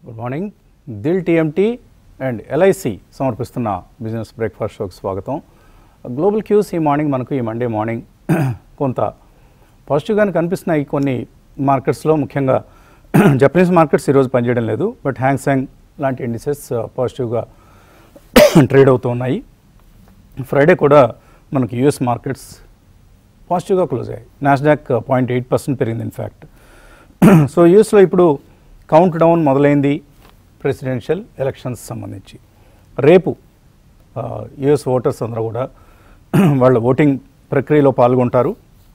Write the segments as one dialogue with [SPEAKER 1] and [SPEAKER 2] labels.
[SPEAKER 1] Good morning Dil TMT and LIC సమర్పిస్తున్న business breakfast షోకి స్వాగతం గ్లోబల్ క్యూస్ ఈ మార్నింగ్ మనకు ఈ మండే మార్నింగ్ కొంత పాజిటివ్గానే కనిపిస్తున్నాయి కొన్ని మార్కెట్స్లో ముఖ్యంగా జపనీస్ మార్కెట్స్ ఈరోజు పనిచేయడం లేదు బట్ హ్యాంగ్సాంగ్ లాంటి ఇండిసెస్ పాజిటివ్గా ట్రేడ్ అవుతూ ఉన్నాయి ఫ్రైడే కూడా మనకి యూఎస్ మార్కెట్స్ పాజిటివ్గా క్లోజ్ అయ్యాయి నాస్డాక్ పాయింట్ ఎయిట్ పర్సెంట్ పెరిగింది ఇన్ఫ్యాక్ట్ సో యూఎస్లో ఇప్పుడు కౌంట్ డౌన్ మొదలైంది ప్రెసిడెన్షియల్ ఎలక్షన్స్ సంబంధించి రేపు యుఎస్ ఓటర్స్ అందరూ కూడా వాళ్ళ ఓటింగ్ ప్రక్రియలో పాల్గొంటారు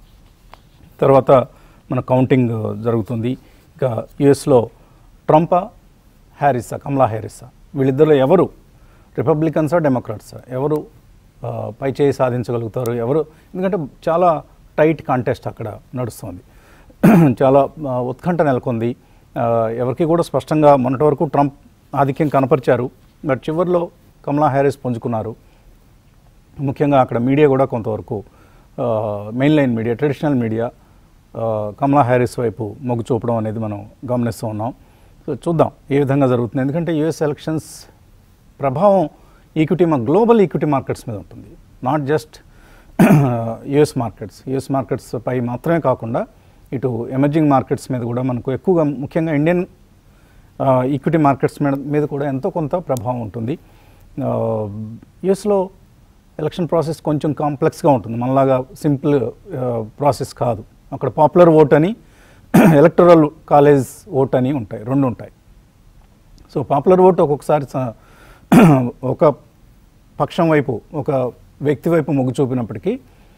[SPEAKER 1] తర్వాత మన కౌంటింగ్ జరుగుతుంది ఇక యుఎస్లో ట్రంపా హ్యారిసా కమలా హ్యారిసా వీళ్ళిద్దరిలో ఎవరు రిపబ్లికన్సా డెమోక్రాట్సా ఎవరు ఆ, పై చేయి సాధించగలుగుతారు ఎవరు ఎందుకంటే చాలా టైట్ కాంటెస్ట్ అక్కడ నడుస్తుంది చాలా ఆ, ఉత్కంఠ నెలకొంది ఆ, ఎవరికి కూడా స్పష్టంగా మొన్నటి వరకు ట్రంప్ ఆధిక్యం కనపరిచారు బట్ చివరిలో కమలా హ్యారిస్ పుంజుకున్నారు ముఖ్యంగా అక్కడ మీడియా కూడా కొంతవరకు main line media traditional media ఆ, కమలా హ్యారిస్ వైపు మొగ్గు చూపడం అనేది మనం గమనిస్తూ ఉన్నాం సో చూద్దాం ఏ విధంగా జరుగుతుంది ఎందుకంటే యుఎస్ ఎలక్షన్స్ ప్రభావం ఈక్విటీ మా గ్లోబల్ ఈక్విటీ మార్కెట్స్ మీద ఉంటుంది not just US markets US markets పై మాత్రమే కాకుండా ఇటు ఎమర్జింగ్ మార్కెట్స్ మీద కూడా మనకు ఎక్కువగా ముఖ్యంగా ఇండియన్ ఈక్విటీ మార్కెట్స్ మీద మీద కూడా ఎంతో కొంత ప్రభావం ఉంటుంది యుఎస్లో ఎలక్షన్ ప్రాసెస్ కొంచెం కాంప్లెక్స్గా ఉంటుంది మనలాగా సింపుల్ ప్రాసెస్ కాదు అక్కడ పాపులర్ ఓట్ అని ఎలక్టరల్ కాలేజ్ ఓట్ అని ఉంటాయి రెండు ఉంటాయి సో పాపులర్ ఓట్ ఒక్కొక్కసారి స- ఒక పక్షం వైపు ఒక వ్యక్తి వైపు మొగ్గు చూపినప్పటికీ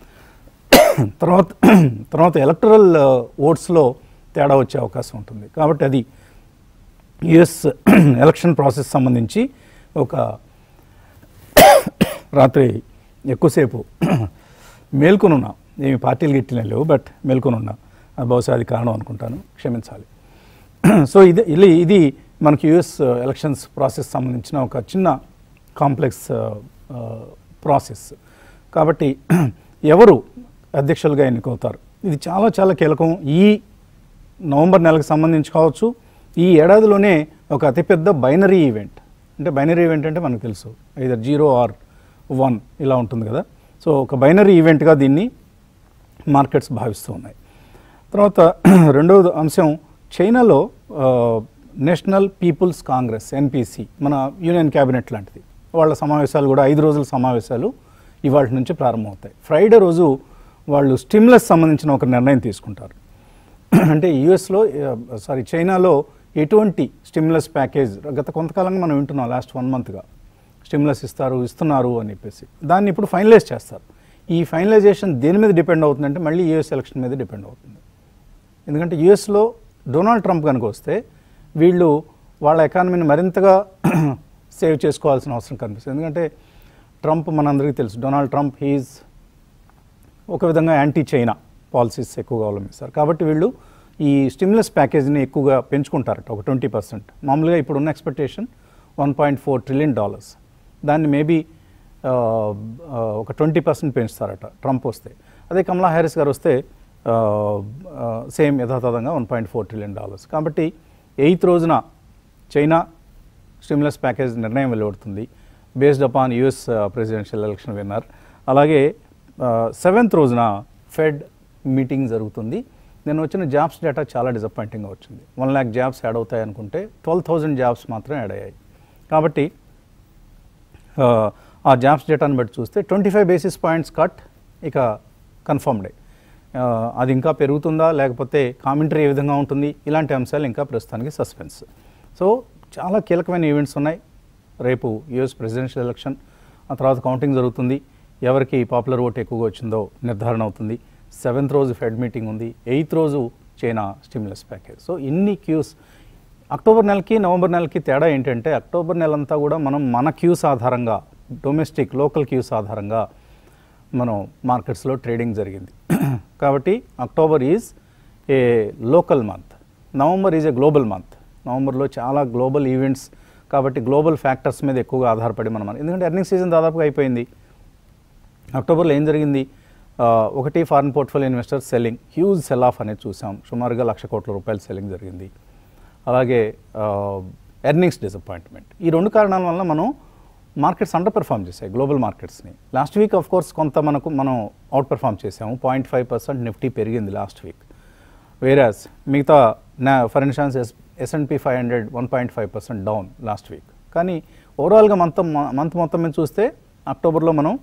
[SPEAKER 1] తర్వాత తర్వాత ఎలక్టరల్ ఓట్స్లో తేడా వచ్చే అవకాశం ఉంటుంది కాబట్టి అది యుఎస్ ఎలక్షన్ ప్రాసెస్ సంబంధించి ఒక రాత్రి ఎక్కువసేపు మేల్కొని ఉన్నా ఏమి పార్టీలు గిట్టిన లేవు బట్ మేల్కొని ఉన్నా అది బహుశా అది కారణం అనుకుంటాను క్షమించాలి సో ఇది ఇది ఇది మనకి యుఎస్ ఎలక్షన్స్ ప్రాసెస్ సంబంధించిన ఒక చిన్న కాంప్లెక్స్ ప్రాసెస్ కాబట్టి ఎవరు అధ్యక్షులుగా ఎన్నికవుతారు ఇది చాలా చాలా కీలకం ఈ నవంబర్ నెలకు సంబంధించి కావచ్చు ఈ ఏడాదిలోనే ఒక అతిపెద్ద బైనరీ ఈవెంట్ అంటే బైనరీ ఈవెంట్ అంటే మనకు తెలుసు ఐదర్ జీరో ఆర్ వన్ ఇలా ఉంటుంది కదా సో ఒక బైనరీ ఈవెంట్గా దీన్ని మార్కెట్స్ భావిస్తూ ఉన్నాయి తర్వాత రెండవ అంశం చైనాలో ఆ, నేషనల్ పీపుల్స్ కాంగ్రెస్ ఎన్పిసి మన యూనియన్ క్యాబినెట్ లాంటిది వాళ్ళ సమావేశాలు కూడా ఐదు రోజుల సమావేశాలు ఇవాళ నుంచి ప్రారంభమవుతాయి ఫ్రైడే రోజు వాళ్ళు స్టిమ్లెస్ సంబంధించిన ఒక నిర్ణయం తీసుకుంటారు అంటే యుఎస్లో సారీ చైనాలో ఎటువంటి స్టిమ్యులస్ ప్యాకేజ్ గత కొంతకాలంగా మనం వింటున్నాం లాస్ట్ వన్ మంత్గా స్టిమ్యులస్ ఇస్తారు ఇస్తున్నారు అని చెప్పేసి దాన్ని ఇప్పుడు ఫైనలైజ్ చేస్తారు ఈ ఫైనలైజేషన్ దేని మీద డిపెండ్ అవుతుందంటే మళ్ళీ యూఎస్ ఎలక్షన్ మీద డిపెండ్ అవుతుంది ఎందుకంటే యుఎస్లో డొనాల్డ్ ట్రంప్ కనుక వస్తే వీళ్ళు వాళ్ళ ఎకానమీని మరింతగా సేవ్ చేసుకోవాల్సిన అవసరం కనిపిస్తుంది ఎందుకంటే ట్రంప్ మనందరికీ తెలుసు డొనాల్డ్ ట్రంప్ హీజ్ ఒక విధంగా యాంటీ చైనా పాలసీస్ ఎక్కువగా అవలంబిస్తారు కాబట్టి వీళ్ళు ఈ స్టిమ్యులస్ ప్యాకేజీని ఎక్కువగా పెంచుకుంటారట ఒక ట్వంటీ పర్సెంట్ మామూలుగా ఇప్పుడున్న expectation one point four trillion dollars దాన్ని మేబీ ఒక ట్వంటీ పర్సెంట్ పెంచుతారట ట్రంప్ వస్తే అదే కమలా హ్యారిస్ గారు వస్తే సేమ్ యథాతథంగా one point four trillion dollars కాబట్టి ఎయిత్ రోజున చైనా స్టిమ్యులస్ ప్యాకేజ్ నిర్ణయం వెలువడుతుంది based upon US presidential election winner అలాగే సెవెంత్ రోజున ఫెడ్ మీటింగ్ జరుగుతుంది నేను వచ్చిన జాబ్స్ డేటా చాలా డిసప్పాయింటింగ్గా వచ్చింది వన్ ల్యాక్ జాబ్స్ యాడ్ అవుతాయి అనుకుంటే ట్వెల్వ్ థౌజండ్ జాబ్స్ మాత్రం యాడ్ అయ్యాయి కాబట్టి ఆ, ఆ జాబ్స్ డేటాను బట్టి చూస్తే twenty five basis points cut ఇక కన్ఫర్మ్డే అది ఇంకా పెరుగుతుందా లేకపోతే కామెంటరీ ఏ విధంగా ఉంటుంది ఇలాంటి అంశాలు ఇంకా ప్రస్తుతానికి సస్పెన్స్ సో చాలా కీలకమైన ఈవెంట్స్ ఉన్నాయి రేపు యుఎస్ ప్రెసిడెన్షియల్ ఎలక్షన్ ఆ తర్వాత కౌంటింగ్ జరుగుతుంది ఎవరికి పాపులర్ ఓట్ ఎక్కువగా వచ్చిందో నిర్ధారణ అవుతుంది సెవెంత్ రోజు ఫెడ్ మీటింగ్ ఉంది ఎయిత్ రోజు చైనా స్టిమ్యులస్ ప్యాకేజ్ సో ఇన్ని క్యూస్ అక్టోబర్ నెలకి నవంబర్ నెలకి తేడా ఏంటంటే అక్టోబర్ నెలంతా కూడా మనం మన క్యూస్ ఆధారంగా డొమెస్టిక్ లోకల్ క్యూస్ ఆధారంగా మనం మార్కెట్స్లో ట్రేడింగ్ జరిగింది కాబట్టి October is a local month November is a global month నవంబర్లో చాలా గ్లోబల్ ఈవెంట్స్ కాబట్టి గ్లోబల్ ఫ్యాక్టర్స్ మీద ఎక్కువగా ఆధారపడి మనం ఎందుకంటే ఎర్నింగ్ సీజన్ దాదాపుగా అయిపోయింది అక్టోబర్లో ఏం జరిగింది ఆ, ఒకటి foreign portfolio investors selling huge sell off అనేది చూసాం సుమారుగా లక్ష కోట్ల రూపాయల సెల్లింగ్ జరిగింది అలాగే ఆ, ఎర్నింగ్స్ డిసప్పాయింట్మెంట్ ఈ రెండు కారణాల వల్ల మనం మార్కెట్స్ అండర్ పెర్ఫామ్ చేశాయి గ్లోబల్ మార్కెట్స్ని లాస్ట్ వీక్ ఆఫ్ కోర్స్ కొంత మనకు మనం అవుట్ పెర్ఫామ్ చేసాము పాయింట్ ఫైవ్ పర్సెంట్ నిఫ్టీ పెరిగింది లాస్ట్ వీక్ వేరాస్ మిగతా నా for instance S S and P five hundred one point five percent down last week కానీ ఓవరాల్గా మంత్ మంత్ మొత్తం మీద చూస్తే అక్టోబర్లో మనం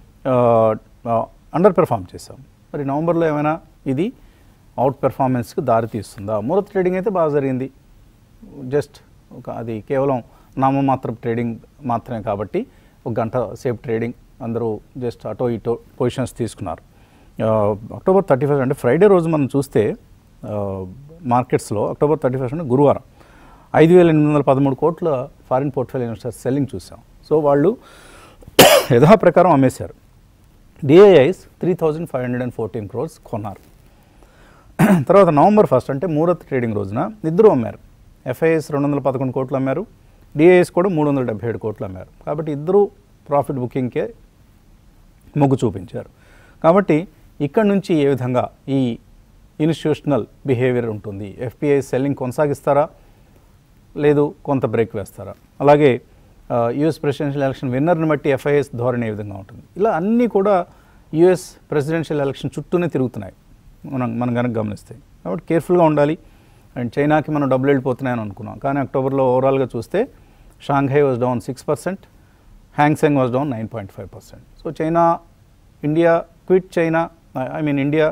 [SPEAKER 1] అండర్ పెర్ఫామ్ చేసాం మరి నవంబర్లో ఏమైనా ఇది అవుట్ పెర్ఫార్మెన్స్కి దారి తీస్తుందా మూరత్ ట్రేడింగ్ అయితే బాగా జరిగింది జస్ట్ ఒక అది కేవలం నామమాత్రం ట్రేడింగ్ మాత్రమే కాబట్టి ఒక గంట సేపు ట్రేడింగ్ అందరూ జస్ట్ అటో ఇటో పొజిషన్స్ తీసుకున్నారు ఆ, అక్టోబర్ థర్టీ ఫస్ట్ అంటే ఫ్రైడే రోజు మనం చూస్తే ఆ, మార్కెట్స్లో అక్టోబర్ థర్టీ ఫస్ట్ అంటే గురువారం ఐదు వేల ఎనిమిది వందల పదమూడు కోట్ల ఫారిన్ పోర్ట్ఫోలియో ఇన్వెస్టర్స్ సెల్లింగ్ చూసాం సో వాళ్ళు యథా ప్రకారం అమ్మేశారు DIIs three thousand five hundred and fourteen crores కొన్నారు తర్వాత నవంబర్ ఫస్ట్ అంటే మూడత్ ట్రేడింగ్ రోజున ఇద్దరు అమ్మారు ఎఫ్ఐఎస్ రెండు వందల పదకొండు కోట్లు అమ్మారు డిఐఎస్ కూడా మూడు వందల డెబ్బై ఏడు కోట్లు అమ్మారు కాబట్టి ఇద్దరు ప్రాఫిట్ బుకింగ్కే మొగ్గు చూపించారు కాబట్టి ఇక్కడ నుంచి ఏ విధంగా ఈ ఇన్స్టిట్యూషనల్ బిహేవియర్ ఉంటుంది ఎఫ్పిఐ సెల్లింగ్ కొనసాగిస్తారా లేదు కొంత బ్రేక్ వేస్తారా అలాగే యుఎస్ ప్రెసిడెన్షియల్ ఎలక్షన్ విన్నర్ని బట్టి ఎఫ్ఐఎస్ ధోరణి ఏ విధంగా ఉంటుంది ఇలా అన్నీ కూడా యుఎస్ ప్రెసిడెన్షియల్ ఎలక్షన్ చుట్టూనే తిరుగుతున్నాయి మనం మనం కనుక గమనిస్తే కాబట్టి కేర్ఫుల్గా ఉండాలి అండ్ చైనాకి మనం డబ్బులు వెళ్ళిపోతున్నాయని అనుకున్నాం కానీ అక్టోబర్లో ఓవరాల్గా చూస్తే Shanghai was down six percent Hang Seng was down nine point five percent so China India quit China I mean India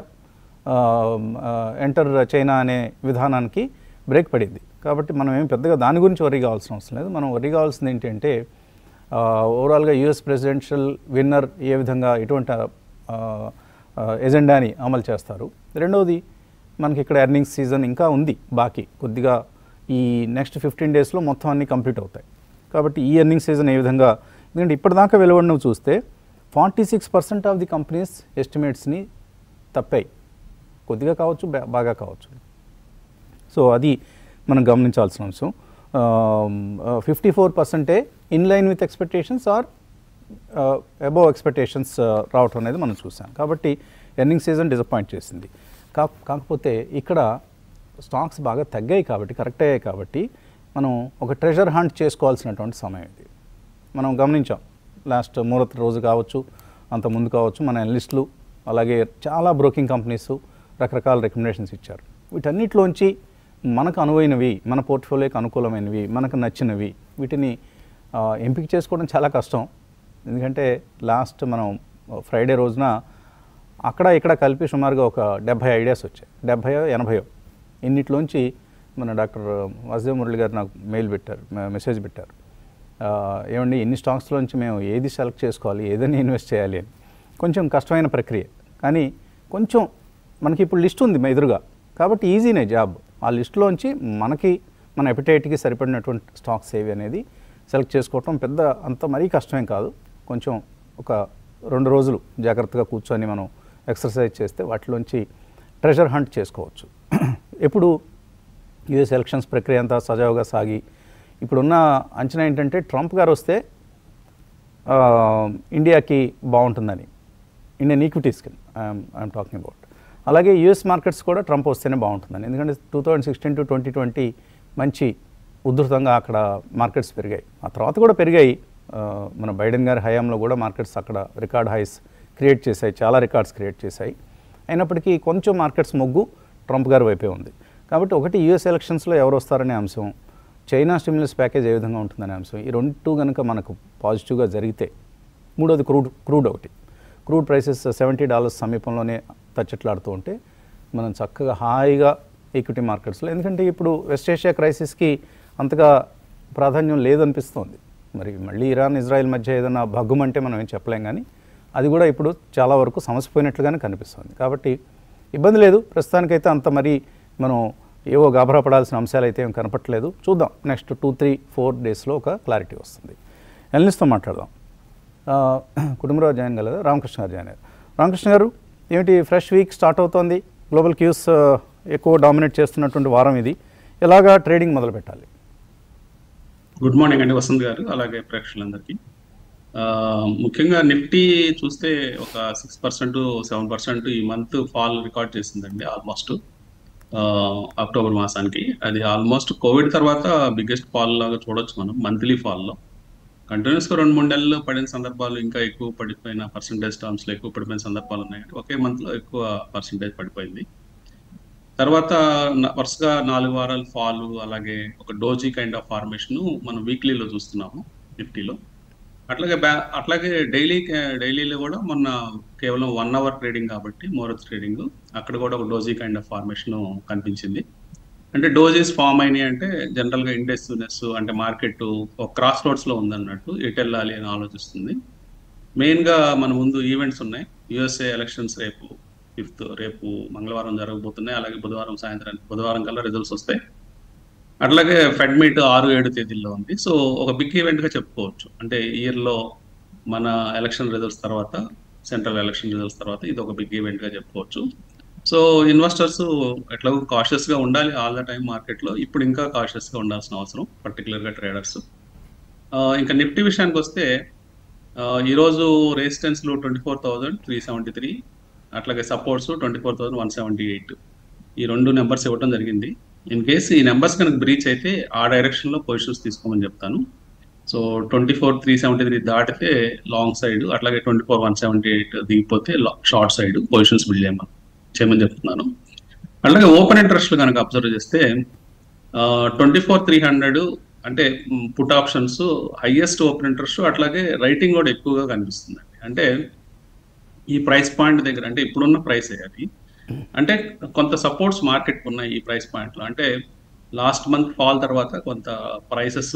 [SPEAKER 1] enter China అనే విధానానికి బ్రేక్ పడింది కాబట్టి మనం ఏం పెద్దగా దాని గురించి వరి కావాల్సిన అవసరం లేదు మనం వరి కావాల్సింది ఏంటంటే ఓవరాల్గా యుఎస్ ప్రెసిడెన్షియల్ విన్నర్ ఏ విధంగా ఎటువంటి ఎజెండాని అమలు చేస్తారు రెండవది మనకి ఇక్కడ ఎర్నింగ్స్ సీజన్ ఇంకా ఉంది బాకీ కొద్దిగా ఈ నెక్స్ట్ ఫిఫ్టీన్ డేస్లో మొత్తం అన్నీ కంప్లీట్ అవుతాయి కాబట్టి ఈ ఎర్నింగ్ సీజన్ ఏ విధంగా ఎందుకంటే ఇప్పటిదాకా వెలువడినవి చూస్తే forty six percent of the companies ఎస్టిమేట్స్ని తప్పాయి కొద్దిగా కావచ్చు బా- బాగా కావచ్చు సో అది మనం గమనించాల్సిన అంశం ఫిఫ్టీ ఫోర్ పర్సెంటే in line with expectations or above expectations రావటం అనేది మనం చూసాం కాబట్టి ఎర్నింగ్ సీజన్ డిసప్పాయింట్ చేసింది కా కాకపోతే ఇక్కడ స్టాక్స్ బాగా తగ్గాయి కాబట్టి కరెక్ట్ అయ్యాయి కాబట్టి మనం ఒక ట్రెజర్ హంట్ చేసుకోవాల్సినటువంటి సమయం ఇది మనం గమనించాం లాస్ట్ ముహూర్త రోజు కావచ్చు అంత ముందు కావచ్చు మన అనలిస్టులు అలాగే చాలా బ్రోకింగ్ కంపెనీస్ రకరకాల రికమెండేషన్స్ ఇచ్చారు వీటన్నిటిలోంచి మనకు అనువైనవి మన పోర్ట్ఫోలియోకి అనుకూలమైనవి మనకు నచ్చినవి వీటిని ఆ, ఎంపిక చేసుకోవడం చాలా కష్టం ఎందుకంటే లాస్ట్ మనం ఫ్రైడే రోజున అక్కడ ఇక్కడ కలిపి సుమారుగా ఒక డెబ్భై ఐడియాస్ వచ్చాయి డెబ్భయో ఎనభయో ఇన్నిట్లోంచి మన డాక్టర్ వాసుదేవ్ మురళి గారు నాకు మెయిల్ పెట్టారు మె- మెసేజ్ పెట్టారు ఆ, ఏమండి ఎన్ని స్టాక్స్లోంచి మేము ఏది సెలెక్ట్ చేసుకోవాలి ఏదైనా ఇన్వెస్ట్ చేయాలి అని కొంచెం కష్టమైన ప్రక్రియ కానీ కొంచెం మనకి ఇప్పుడు లిస్ట్ ఉంది మా ఎదురుగా కాబట్టి ఈజీనే జాబ్ ఆ లిస్టులోంచి మనకి మన ఎపిటైట్కి సరిపడినటువంటి స్టాక్స్ ఏవి అనేది సెలెక్ట్ చేసుకోవటం పెద్ద అంత మరీ కష్టమేం కాదు కొంచెం ఒక రెండు రోజులు జాగ్రత్తగా కూర్చొని మనం ఎక్సర్సైజ్ చేస్తే వాటిలోంచి ట్రెజర్ హంట్ చేసుకోవచ్చు ఎప్పుడు యుఎస్ ఎలక్షన్స్ ప్రక్రియ అంతా సజావుగా సాగి ఇప్పుడున్న అంచనా ఏంటంటే ట్రంప్ గారు వస్తే ఆ, ఇండియాకి బాగుంటుందని ఇండియన్ ఈక్విటీస్కి ఐఎమ్ టాకింగ్ అబౌట్ అలాగే యూఎస్ మార్కెట్స్ కూడా ట్రంప్ వస్తేనే బాగుంటుందని ఎందుకంటే two thousand sixteen to twenty twenty మంచి ఉధృతంగా అక్కడ మార్కెట్స్ పెరిగాయి ఆ తర్వాత కూడా పెరిగాయి ఆ, మన బైడెన్ గారి హయాంలో కూడా మార్కెట్స్ అక్కడ రికార్డ్ హైస్ క్రియేట్ చేశాయి చాలా రికార్డ్స్ క్రియేట్ చేశాయి అయినప్పటికీ కొంచెం మార్కెట్స్ మొగ్గు ట్రంప్ గారి వైపే ఉంది కాబట్టి ఒకటి యూఎస్ ఎలక్షన్స్లో ఎవరు వస్తారనే అంశం చైనా స్టిమ్యులస్ ప్యాకేజ్ ఏ విధంగా ఉంటుందనే అంశం ఈ రెండు కనుక మనకు పాజిటివ్గా జరిగితే మూడోది క్రూడ్ క్రూడ్ ఒకటి క్రూడ్ ప్రైసెస్ సెవెంటీ డాలర్స్ సమీపంలోనే తచ్చట్లాడుతూ ఉంటే మనం చక్కగా హాయిగా ఈక్విటీ మార్కెట్స్లో ఎందుకంటే ఇప్పుడు వెస్ట్ ఏషియా క్రైసిస్కి అంతగా ప్రాధాన్యం లేదనిపిస్తోంది మరి మళ్ళీ ఇరాన్ ఇజ్రాయెల్ మధ్య ఏదైనా భగ్గుమంటే మనం ఏం చెప్పలేం కానీ అది కూడా ఇప్పుడు చాలా వరకు సమసిపోయినట్లుగానే కనిపిస్తుంది కాబట్టి ఇబ్బంది లేదు ప్రస్తుతానికైతే అంత మరి మనం ఏవో గాబరా పడాల్సిన అంశాలు అయితే ఏం కనపట్లేదు చూద్దాం నెక్స్ట్ టూ త్రీ ఫోర్ డేస్లో ఒక క్లారిటీ వస్తుంది ఎల్నిస్తో మాట్లాడదాం ఆ, కుటుంబరావు జాయిన్ కలదా రామకృష్ణ గారు జాయిన్ అయ్యారు రామకృష్ణ గారు ఏమిటి ఫ్రెష్ వీక్ స్టార్ట్ అవుతోంది గ్లోబల్ క్యూస్ ఆ, ఎక్కువ డామినేట్ చేస్తున్నటువంటి వారం ఇది ఎలాగా ట్రేడింగ్ మొదలు పెట్టాలి
[SPEAKER 2] గుడ్ మార్నింగ్ అండి వసంత్ గారు అలాగే ప్రేక్షకులందరికీ ఆ, ముఖ్యంగా నిఫ్టీ చూస్తే ఒక సిక్స్ పర్సెంట్ సెవెన్ పర్సెంట్ ఈ మంత్ ఫాల్ రికార్డ్ చేసిందండి ఆల్మోస్ట్ అక్టోబర్ మాసానికి అది ఆల్మోస్ట్ కోవిడ్ తర్వాత బిగ్గెస్ట్ ఫాల్ లాగా చూడొచ్చు మనం మంత్లీ ఫాల్లో కంటిన్యూస్గా రెండు మూడు నెలలు పడిన సందర్భాలు ఇంకా ఎక్కువ పడిపోయిన పర్సంటేజ్ టర్మ్స్లో ఎక్కువ పడిపోయిన సందర్భాలు ఉన్నాయి ఒకే మంత్లో ఎక్కువ పర్సంటేజ్ పడిపోయింది తర్వాత న- వరుసగా నాలుగు వారాలు ఫాల్ అలాగే ఒక డోజీ కైండ్ ఆఫ్ ఫార్మేషన్ మనం వీక్లీలో చూస్తున్నాము నిఫ్టీలో అట్లాగే బ్యా అట్లాగే డైలీ డైలీలో కూడా మొన్న కేవలం వన్ అవర్ ట్రేడింగ్ కాబట్టి మోరత్ ట్రేడింగ్ అక్కడ కూడా ఒక డోజీ కైండ్ ఆఫ్ ఫార్మేషన్ కనిపించింది అంటే డోజెస్ ఫామ్ అయినాయి అంటే జనరల్గా ఇండెక్స్నెస్ అంటే మార్కెట్ ఒక క్రాస్ రోడ్స్లో ఉందన్నట్టు ఎటు వెళ్ళాలి అని ఆలోచిస్తుంది మెయిన్గా మన ముందు ఈవెంట్స్ ఉన్నాయి యుఎస్ఏ ఎలక్షన్స్ రేపు ఫిఫ్త్ రేపు మంగళవారం జరగబోతున్నాయి అలాగే బుధవారం సాయంత్రం బుధవారం కల్లా రిజల్ట్స్ వస్తాయి అట్లాగే ఫెడ్ మీట్ ఆరు ఏడు తేదీల్లో ఉంది సో ఒక బిగ్ ఈవెంట్ గా చెప్పుకోవచ్చు అంటే ఇయర్ లో మన ఎలక్షన్ రిజల్ట్స్ తర్వాత సెంట్రల్ ఎలక్షన్ రిజల్ట్స్ తర్వాత ఇది ఒక బిగ్ ఈవెంట్ గా చెప్పుకోవచ్చు సో ఇన్వెస్టర్స్ ఎట్లా కాషియస్ గా ఉండాలి ఆల్ ద టైం మార్కెట్ లో ఇప్పుడు ఇంకా కాషియస్ గా ఉండాల్సిన అవసరం పర్టికులర్ గా ట్రేడర్స్ ఇంకా నిఫ్టీ విషయానికి వస్తే ఆ, ఈరోజు రెసిస్టెన్స్లు twenty four thousand three seventy three అట్లాగే supports twenty four thousand one seventy eight ఈ రెండు నెంబర్స్ ఇవ్వడం జరిగింది ఇన్ కేస్ ఈ నెంబర్స్ కనుక బ్రీచ్ అయితే ఆ డైరెక్షన్ లో పొజిషన్స్ తీసుకోమని చెప్తాను so twenty four three seventy three దాటితే లాంగ్ సైడ్ అట్లాగే twenty four one seventy eight దిగిపోతే షార్ట్ సైడ్ పొజిషన్స్ బిల్డ్ చేయమని చేయమని చెప్తున్నాను అలాగే ఓపెన్ ఇంట్రెస్ట్ కనుక అబ్జర్వ్ చేస్తే ట్వంటీ ఫోర్ త్రీ హండ్రెడ్ అంటే put options highest open interest అట్లాగే రైటింగ్ కూడా ఎక్కువగా కనిపిస్తుంది అంటే ఈ ప్రైస్ పాయింట్ దగ్గర అంటే ఇప్పుడున్న ప్రైస్ అది అంటే కొంత సపోర్ట్స్ మార్కెట్ ఉన్నాయి ఈ ప్రైస్ పాయింట్ లో అంటే లాస్ట్ మంత్ ఫాల్ తర్వాత కొంత ప్రైసెస్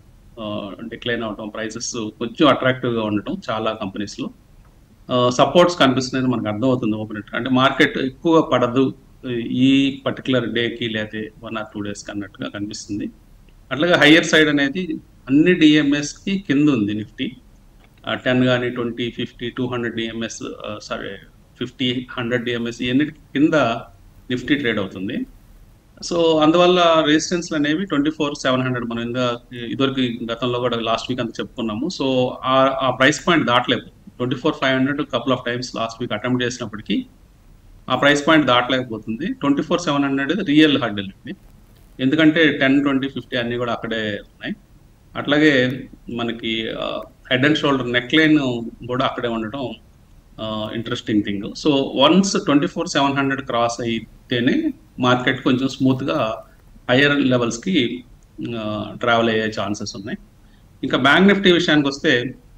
[SPEAKER 2] డిక్లైన్ అవటం ప్రైసెస్ కొంచెం అట్రాక్టివ్ గా ఉండటం చాలా కంపెనీస్ లో సపోర్ట్స్ కనిపిస్తున్నాయి మనకు అర్థమవుతుంది ఓపెన్ అంటే మార్కెట్ ఎక్కువ పడదు ఈ పర్టికులర్ డేకి లేకపోతే వన్ ఆర్ టూ డేస్కి అన్నట్టుగా కనిపిస్తుంది అట్లాగే హయ్యర్ సైడ్ అనేది అన్ని డిఎంఎస్ కి కింద ఉంది నిఫ్టీ టెన్ కానీ twenty fifty two hundred DMS sorry fifty hundred DMS ఇవన్నీ కింద నిఫ్టీ ట్రేడ్ అవుతుంది సో అందువల్ల రెసిస్టెన్స్ అనేవి ట్వంటీ ఫోర్ సెవెన్ హండ్రెడ్ మనం ఇందా ఇదివరకు గతంలో కూడా లాస్ట్ వీక్ అంతా చెప్పుకున్నాము సో ఆ ఆ ప్రైస్ పాయింట్ దాటలేదు twenty four five hundred couple of times last week attempt చేసినప్పటికీ ఆ ప్రైస్ పాయింట్ దాటలేకపోతుంది twenty four seven hundred real hurdle అండి ఎందుకంటే టెన్ ట్వంటీ ఫిఫ్టీ అన్నీ కూడా అక్కడే ఉన్నాయి అట్లాగే మనకి head and shoulder neck line కూడా అక్కడే ఉండటం interesting thing so once twenty four seven hundred cross అయితేనే మార్కెట్ కొంచెం స్మూత్గా హయ్యర్ లెవెల్స్కి ట్రావెల్ అయ్యే ఛాన్సెస్ ఉన్నాయి ఇంకా బ్యాంక్ నిఫ్టీ విషయానికి వస్తే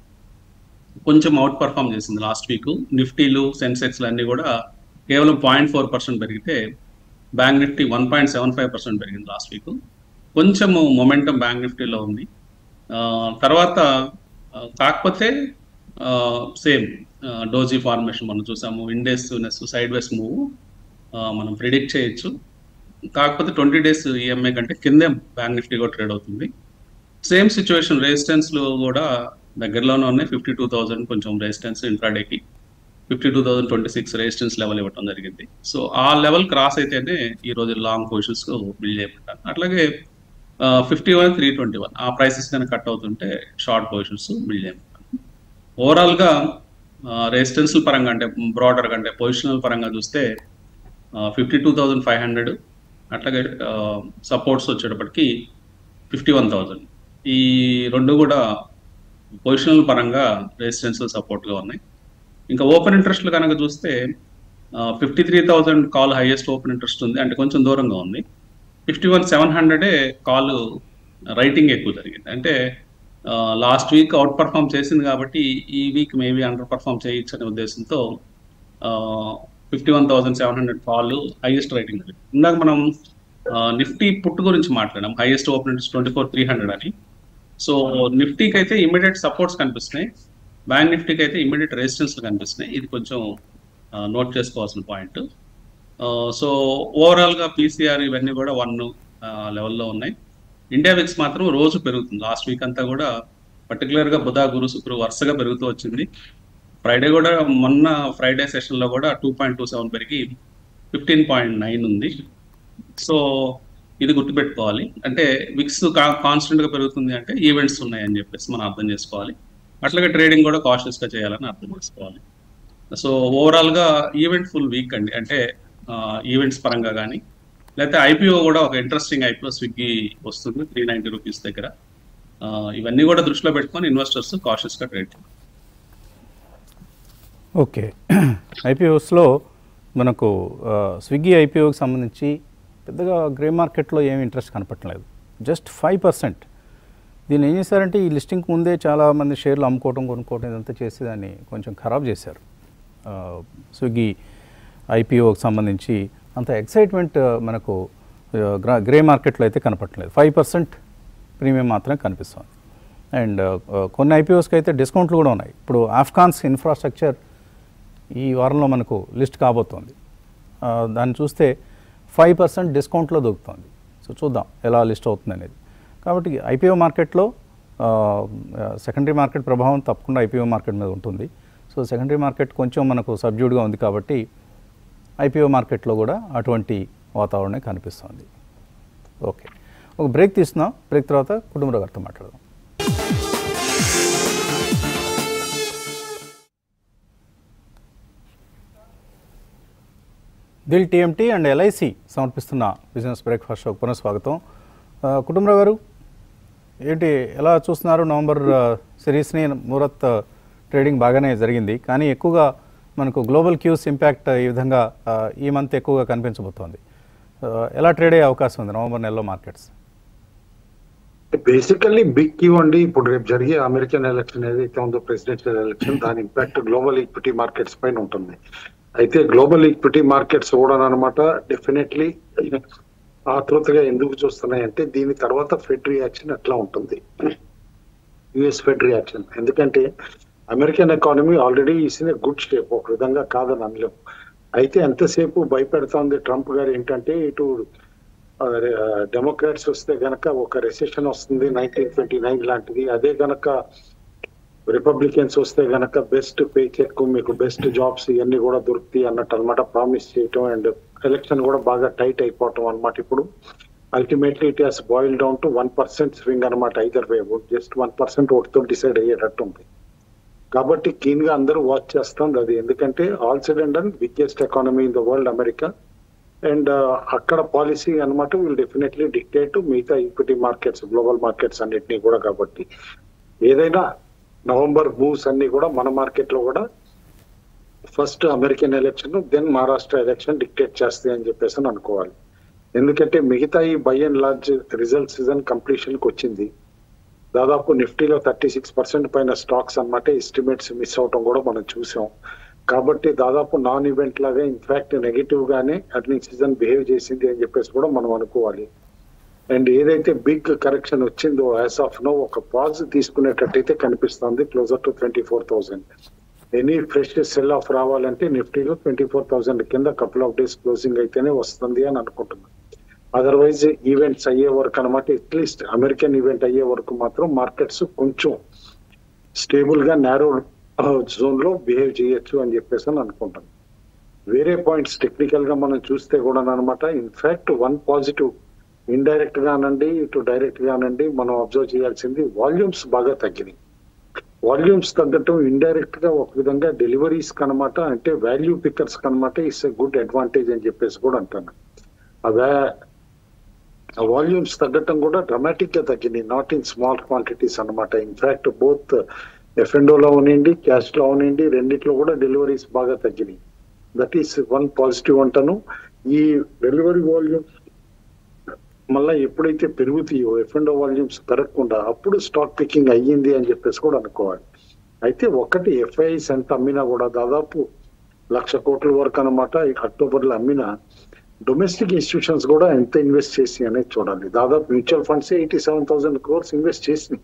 [SPEAKER 2] కొంచెం అవుట్ పర్ఫామ్ చేసింది లాస్ట్ వీక్ నిఫ్టీలు సెన్సెక్స్లు అన్నీ కూడా కేవలం పాయింట్ ఫోర్ పర్సెంట్ పెరిగితే bank Nifty one point seven five percent పెరిగింది లాస్ట్ వీక్ కొంచెము మొమెంటం బ్యాంక్ నిఫ్టీలో ఉంది ఆ, తర్వాత ఆ, కాకపోతే సేమ్ డోజీ ఫార్మేషన్ మనం చూసాము ఇండెస్ నెస్ సైడ్ వేస్ మూవ్ మనం ప్రిడిక్ట్ చేయొచ్చు కాకపోతే ట్వంటీ డేస్ ఈఎంఐ కంటే కిందే బ్యాంక్ నిఫ్టీ కూడా ట్రేడ్ అవుతుంది సేమ్ సిచ్యువేషన్ రెసిస్టెన్స్ లో కూడా దగ్గరలోనే ఉన్నాయి ఫిఫ్టీ టూ థౌసండ్ కొంచెం రెసిస్టెన్స్ ఇంట్రాడేకి fifty two thousand twenty six resistance level ఇవ్వడం జరిగింది సో ఆ లెవెల్ క్రాస్ అయితేనే ఈ రోజు లాంగ్ పొజిషన్స్ బిల్డ్ చేయమంటారు అట్లాగే fifty one three twenty one ఆ ప్రైసెస్ కనుక కట్ అవుతుంటే షార్ట్ పొజిషన్స్ బిల్డ్ చేయమంటారు ఓవరాల్ గా రెసిస్టెన్స్ పరంగా అంటే బ్రాడర్ అంటే పొజిషనల్ పరంగా చూస్తే fifty two thousand five hundred అట్లాగే సపోర్ట్స్ వచ్చేటప్పటికి ఫిఫ్టీ వన్ థౌజండ్ ఈ రెండు కూడా పొజిషనల్ పరంగా రెసిస్టెన్స్ సపోర్ట్గా ఉన్నాయి ఇంకా ఓపెన్ ఇంట్రెస్ట్లు కనుక చూస్తే fifty three thousand call highest open interest ఉంది అంటే కొంచెం దూరంగా ఉంది ఫిఫ్టీ వన్ సెవెన్ హండ్రెడే కాల్ రైటింగ్ ఎక్కువ జరిగింది అంటే లాస్ట్ వీక్ అవుట్ పర్ఫామ్ చేసింది కాబట్టి ఈ వీక్ మేబీ అండర్ పర్ఫామ్ చేయొచ్చు అనే ఉద్దేశంతో fifty one thousand seven hundred call highest writing జరిగింది ఇందాక మనం నిఫ్టీ పుట్టు గురించి మాట్లాడాం highest open interest twenty four three hundred అని సో నిఫ్టీకి అయితే ఇమీడియట్ సపోర్ట్స్ కనిపిస్తున్నాయి బ్యాంక్ నిఫ్టీకి అయితే ఇమీడియట్ రెసిస్టెన్స్ కనిపిస్తున్నాయి ఇది కొంచెం నోట్ చేసుకోవాల్సిన పాయింట్ సో ఓవరాల్ గా పీసీఆర్ ఇవన్నీ కూడా వన్ లెవెల్లో ఉన్నాయి ఇండియా విక్స్ మాత్రం రోజు పెరుగుతుంది లాస్ట్ వీక్ అంతా కూడా పర్టికులర్ గా బుధ గురు శుక్రు వరుసగా పెరుగుతూ వచ్చింది ఫ్రైడే కూడా మొన్న ఫ్రైడే సెషన్ లో కూడా టూ పాయింట్ టూ సెవెన్ పెరిగి ఫిఫ్టీన్ పాయింట్ నైన్ ఉంది సో ఇది గుర్తుపెట్టుకోవాలి అంటే విక్స్ కాన్స్టెంట్ గా పెరుగుతుంది అంటే ఈవెంట్స్ ఉన్నాయని చెప్పేసి మనం అర్థం చేసుకోవాలి అట్లాగే ట్రేడింగ్ కూడా కాషియస్ గా చేయాలని అర్థం చేసుకోవాలి సో ఓవరాల్ గా ఈవెంట్ ఫుల్ వీక్ అండి అంటే ఈవెంట్స్ పరంగా కానీ లేకపోతే ఐపీఓ కూడా ఒక ఇంట్రెస్టింగ్ ఐపీఓ స్విగ్గీ వస్తుంది త్రీ నైంటీ రూపీస్ దగ్గర ఆ, ఇవన్నీ కూడా దృష్టిలో పెట్టుకొని ఇన్వెస్టర్స్ కాషియస్గా ట్రేడ్ చేయాలి
[SPEAKER 1] ఓకే ఐపీఓస్లో మనకు ఆ, స్విగ్గీ ఐపీఓకి సంబంధించి పెద్దగా గ్రే మార్కెట్లో ఏమి ఇంట్రెస్ట్ కనపట్టలేదు జస్ట్ ఫైవ్ పర్సెంట్ దీన్ని ఏం చేశారంటే ఈ లిస్టింగ్ ముందే చాలా మంది షేర్లు అమ్ముకోవడం కొనుక్కోవడం ఇదంతా చేసి దాన్ని కొంచెం ఖరాబ్ చేశారు ఆ, స్విగ్గీ ఐపీఓకి సంబంధించి అంత ఎక్సైట్మెంట్ మనకు ఆ, గ్రా- గ్రే మార్కెట్లో అయితే కనపట్టలేదు ఫైవ్ పర్సెంట్ ప్రీమియం మాత్రమే కనిపిస్తుంది అండ్ కొన్ని ఐపీఓస్కి అయితే డిస్కౌంట్లు కూడా ఉన్నాయి ఇప్పుడు ఆఫ్ఘాన్స్ ఇన్ఫ్రాస్ట్రక్చర్ ఈ వారంలో మనకు లిస్ట్ కాబోతోంది ఆ, దాన్ని చూస్తే ఫైవ్ పర్సెంట్ డిస్కౌంట్లో దొరుకుతుంది సో చూద్దాం ఎలా లిస్ట్ అవుతుంది అనేది కాబట్టి ఐపీఓ మార్కెట్లో సెకండరీ మార్కెట్ ప్రభావం తప్పకుండా ఐపీఓ మార్కెట్ మీద ఉంటుంది సో సెకండరీ మార్కెట్ కొంచెం మనకు సబ్జ్యూడ్గా ఉంది కాబట్టి ఐపీఓ మార్కెట్లో కూడా అటువంటి వాతావరణం కనిపిస్తుంది ఓకే ఒక బ్రేక్ తీసుకుందాం బ్రేక్ తర్వాత కుటుంబ గారితో మాట్లాడదాం దిల్ టీఎంటీ అండ్ ఎల్ఐసి సమర్పిస్తున్న బిజినెస్ బ్రేక్ఫాస్ట్ షోకి పునఃస్వాగతం ఆ, కుటుంబరావు గారు ఏంటి ఎలా చూస్తున్నారు నవంబర్ ఆ, సిరీస్ని ముహూర్త్ ట్రేడింగ్ బాగానే జరిగింది కానీ ఎక్కువగా మనకు గ్లోబల్ క్యూస్ ఇంపాక్ట్ ఈ విధంగా ఆ, ఈ మంత్ ఎక్కువగా కనిపించబోతోంది ఆ, ఎలా ట్రేడ్ అయ్యే అవకాశం ఉంది నవంబర్ నెలలో మార్కెట్స్
[SPEAKER 3] బేసికల్లీ బిగ్ క్యూ అండి ఇప్పుడు రేపు జరిగే అమెరికన్ ఎలక్షన్ ఏదైతే ఉందో ప్రెసిడెన్షియల్ ఎలక్షన్ దాని ఇంపాక్ట్ గ్లోబల్ ఈక్విటీ మార్కెట్స్ పైన ఉంటుంది అయితే గ్లోబల్ ఈక్విటీ మార్కెట్స్ కూడా అనమాట డెఫినెట్లీ ఆతృతగా ఎందుకు చూస్తున్నాయంటే దీని తర్వాత ఫెడ్ రియాక్షన్ ఎట్లా ఉంటుంది యుఎస్ ఫెడ్ రియాక్షన్ ఎందుకంటే American economy already is in good shape ఒక విధంగా కాదని అనలేము అయితే ఎంతసేపు భయపెడుతోంది ట్రంప్ గారు ఏంటంటే ఇటు డెమోక్రాట్స్ వస్తే గనక ఒక రెసెషన్ వస్తుంది నైన్టీన్ ట్వంటీ నైన్ లాంటిది అదే గనక రిపబ్లికన్స్ వస్తే గనక బెస్ట్ పే చెక్ మీకు బెస్ట్ జాబ్స్ ఇవన్నీ కూడా దొరుకుతాయి అన్నట్టు అనమాట ప్రామిస్ చేయటం అండ్ ఎలక్షన్ కూడా బాగా టైట్ అయిపోవటం అనమాట ఇప్పుడు ultimately it has boil down to one percent swing అనమాట either way just one percent ఓటుతో డిసైడ్ అయ్యేటట్టు ఉంది కాబట్టి కీన్ గా అందరూ వాచ్ చేస్తుంది అది ఎందుకంటే all side and and biggest economy in the world America and అక్కడ పాలసీ అనమాట విల్ డెఫినెట్లీ డిక్టేట్ మిగతా ఈక్విటీ మార్కెట్స్ గ్లోబల్ మార్కెట్స్ అన్నిటినీ కూడా కాబట్టి ఏదైనా నవంబర్ మూవ్స్ అన్ని కూడా మన మార్కెట్ లో కూడా first American election then Maharashtra election dictate చేస్తాయి అని చెప్పేసి అని అనుకోవాలి ఎందుకంటే మిగతా ఈ by and large result season completion కి వచ్చింది దాదాపు నిఫ్టీలో థర్టీ సిక్స్ పర్సెంట్ పైన స్టాక్స్ అన్నమాట ఎస్టిమేట్స్ మిస్ అవటం కూడా మనం చూసాం కాబట్టి దాదాపు నాన్ ఈవెంట్ లాగా ఇన్ఫాక్ట్ నెగిటివ్ గానే అర్నింగ్ సీజన్ బిహేవ్ చేసింది అని చెప్పేసి కూడా మనం అనుకోవాలి అండ్ ఏదైతే బిగ్ కరెక్షన్ వచ్చిందో యాజ్ ఆఫ్ నో ఒక పాజ్ తీసుకునేటట్టయితే కనిపిస్తుంది closure to twenty four thousand any fresh sell off రావాలంటే నిఫ్టీలో ట్వంటీ ఫోర్ థౌసండ్ కింద కపుల్ ఆఫ్ డేస్ క్లోజింగ్ అయితేనే వస్తుంది అని అనుకుంటున్నాను అదర్వైజ్ ఈవెంట్స్ అయ్యే వరకు అనమాట అట్లీస్ట్ అమెరికన్ ఈవెంట్ అయ్యే వరకు మాత్రం మార్కెట్స్ కొంచెం స్టేబుల్ గా నేరో జోన్ లో బిహేవ్ చేయొచ్చు అని చెప్పేసి అని అనుకుంటాను వేరే పాయింట్స్ టెక్నికల్ గా మనం చూస్తే కూడా అనమాట ఇన్ఫాక్ట్ వన్ పాజిటివ్ ఇండైరెక్ట్ గానండి ఇటు డైరెక్ట్ గానండి మనం అబ్జర్వ్ చేయాల్సింది వాల్యూమ్స్ బాగా తగ్గినాయి వాల్యూమ్స్ తగ్గటం ఇండైరెక్ట్ గా ఒక విధంగా డెలివరీస్ కనమాట అంటే వాల్యూ పికర్స్ కనమాట ఇస్ ఎ గుడ్ అడ్వాంటేజ్ అని చెప్పేసి కూడా అంటాను అవే ఆ వాల్యూమ్స్ తగ్గటం కూడా డ్రమాటిక్ గా తగ్గినాయి నాట్ ఇన్ స్మాల్ క్వాంటిటీస్ అనమాట ఇన్ఫాక్ట్ బోత్ ఎఫ్ఎండోలో ఉనిండి క్యాష్ లో ఉనిండి రెండిట్లో కూడా డెలివరీస్ బాగా తగ్గినాయి దట్ ఈస్ వన్ పాజిటివ్ అంటాను ఈ డెలివరీ వాల్యూమ్స్ మళ్ళీ ఎప్పుడైతే పెరుగుతాయో ఎఫ్ఎండో వాల్యూమ్స్ పెరగకుండా అప్పుడు స్టాక్ పికింగ్ అయ్యింది అని చెప్పేసి కూడా అనుకోవాలి అయితే ఒకటి ఎఫ్ఐఎస్ ఎంత అమ్మినా కూడా దాదాపు లక్ష కోట్ల వరకు అనమాట అక్టోబర్ లో అమ్మినా డొమెస్టిక్ ఇన్స్టిట్యూషన్స్ కూడా ఎంత ఇన్వెస్ట్ చేసి అనేది చూడాలి దాదాపు mutual funds eighty seven thousand crores invest చేసినాయి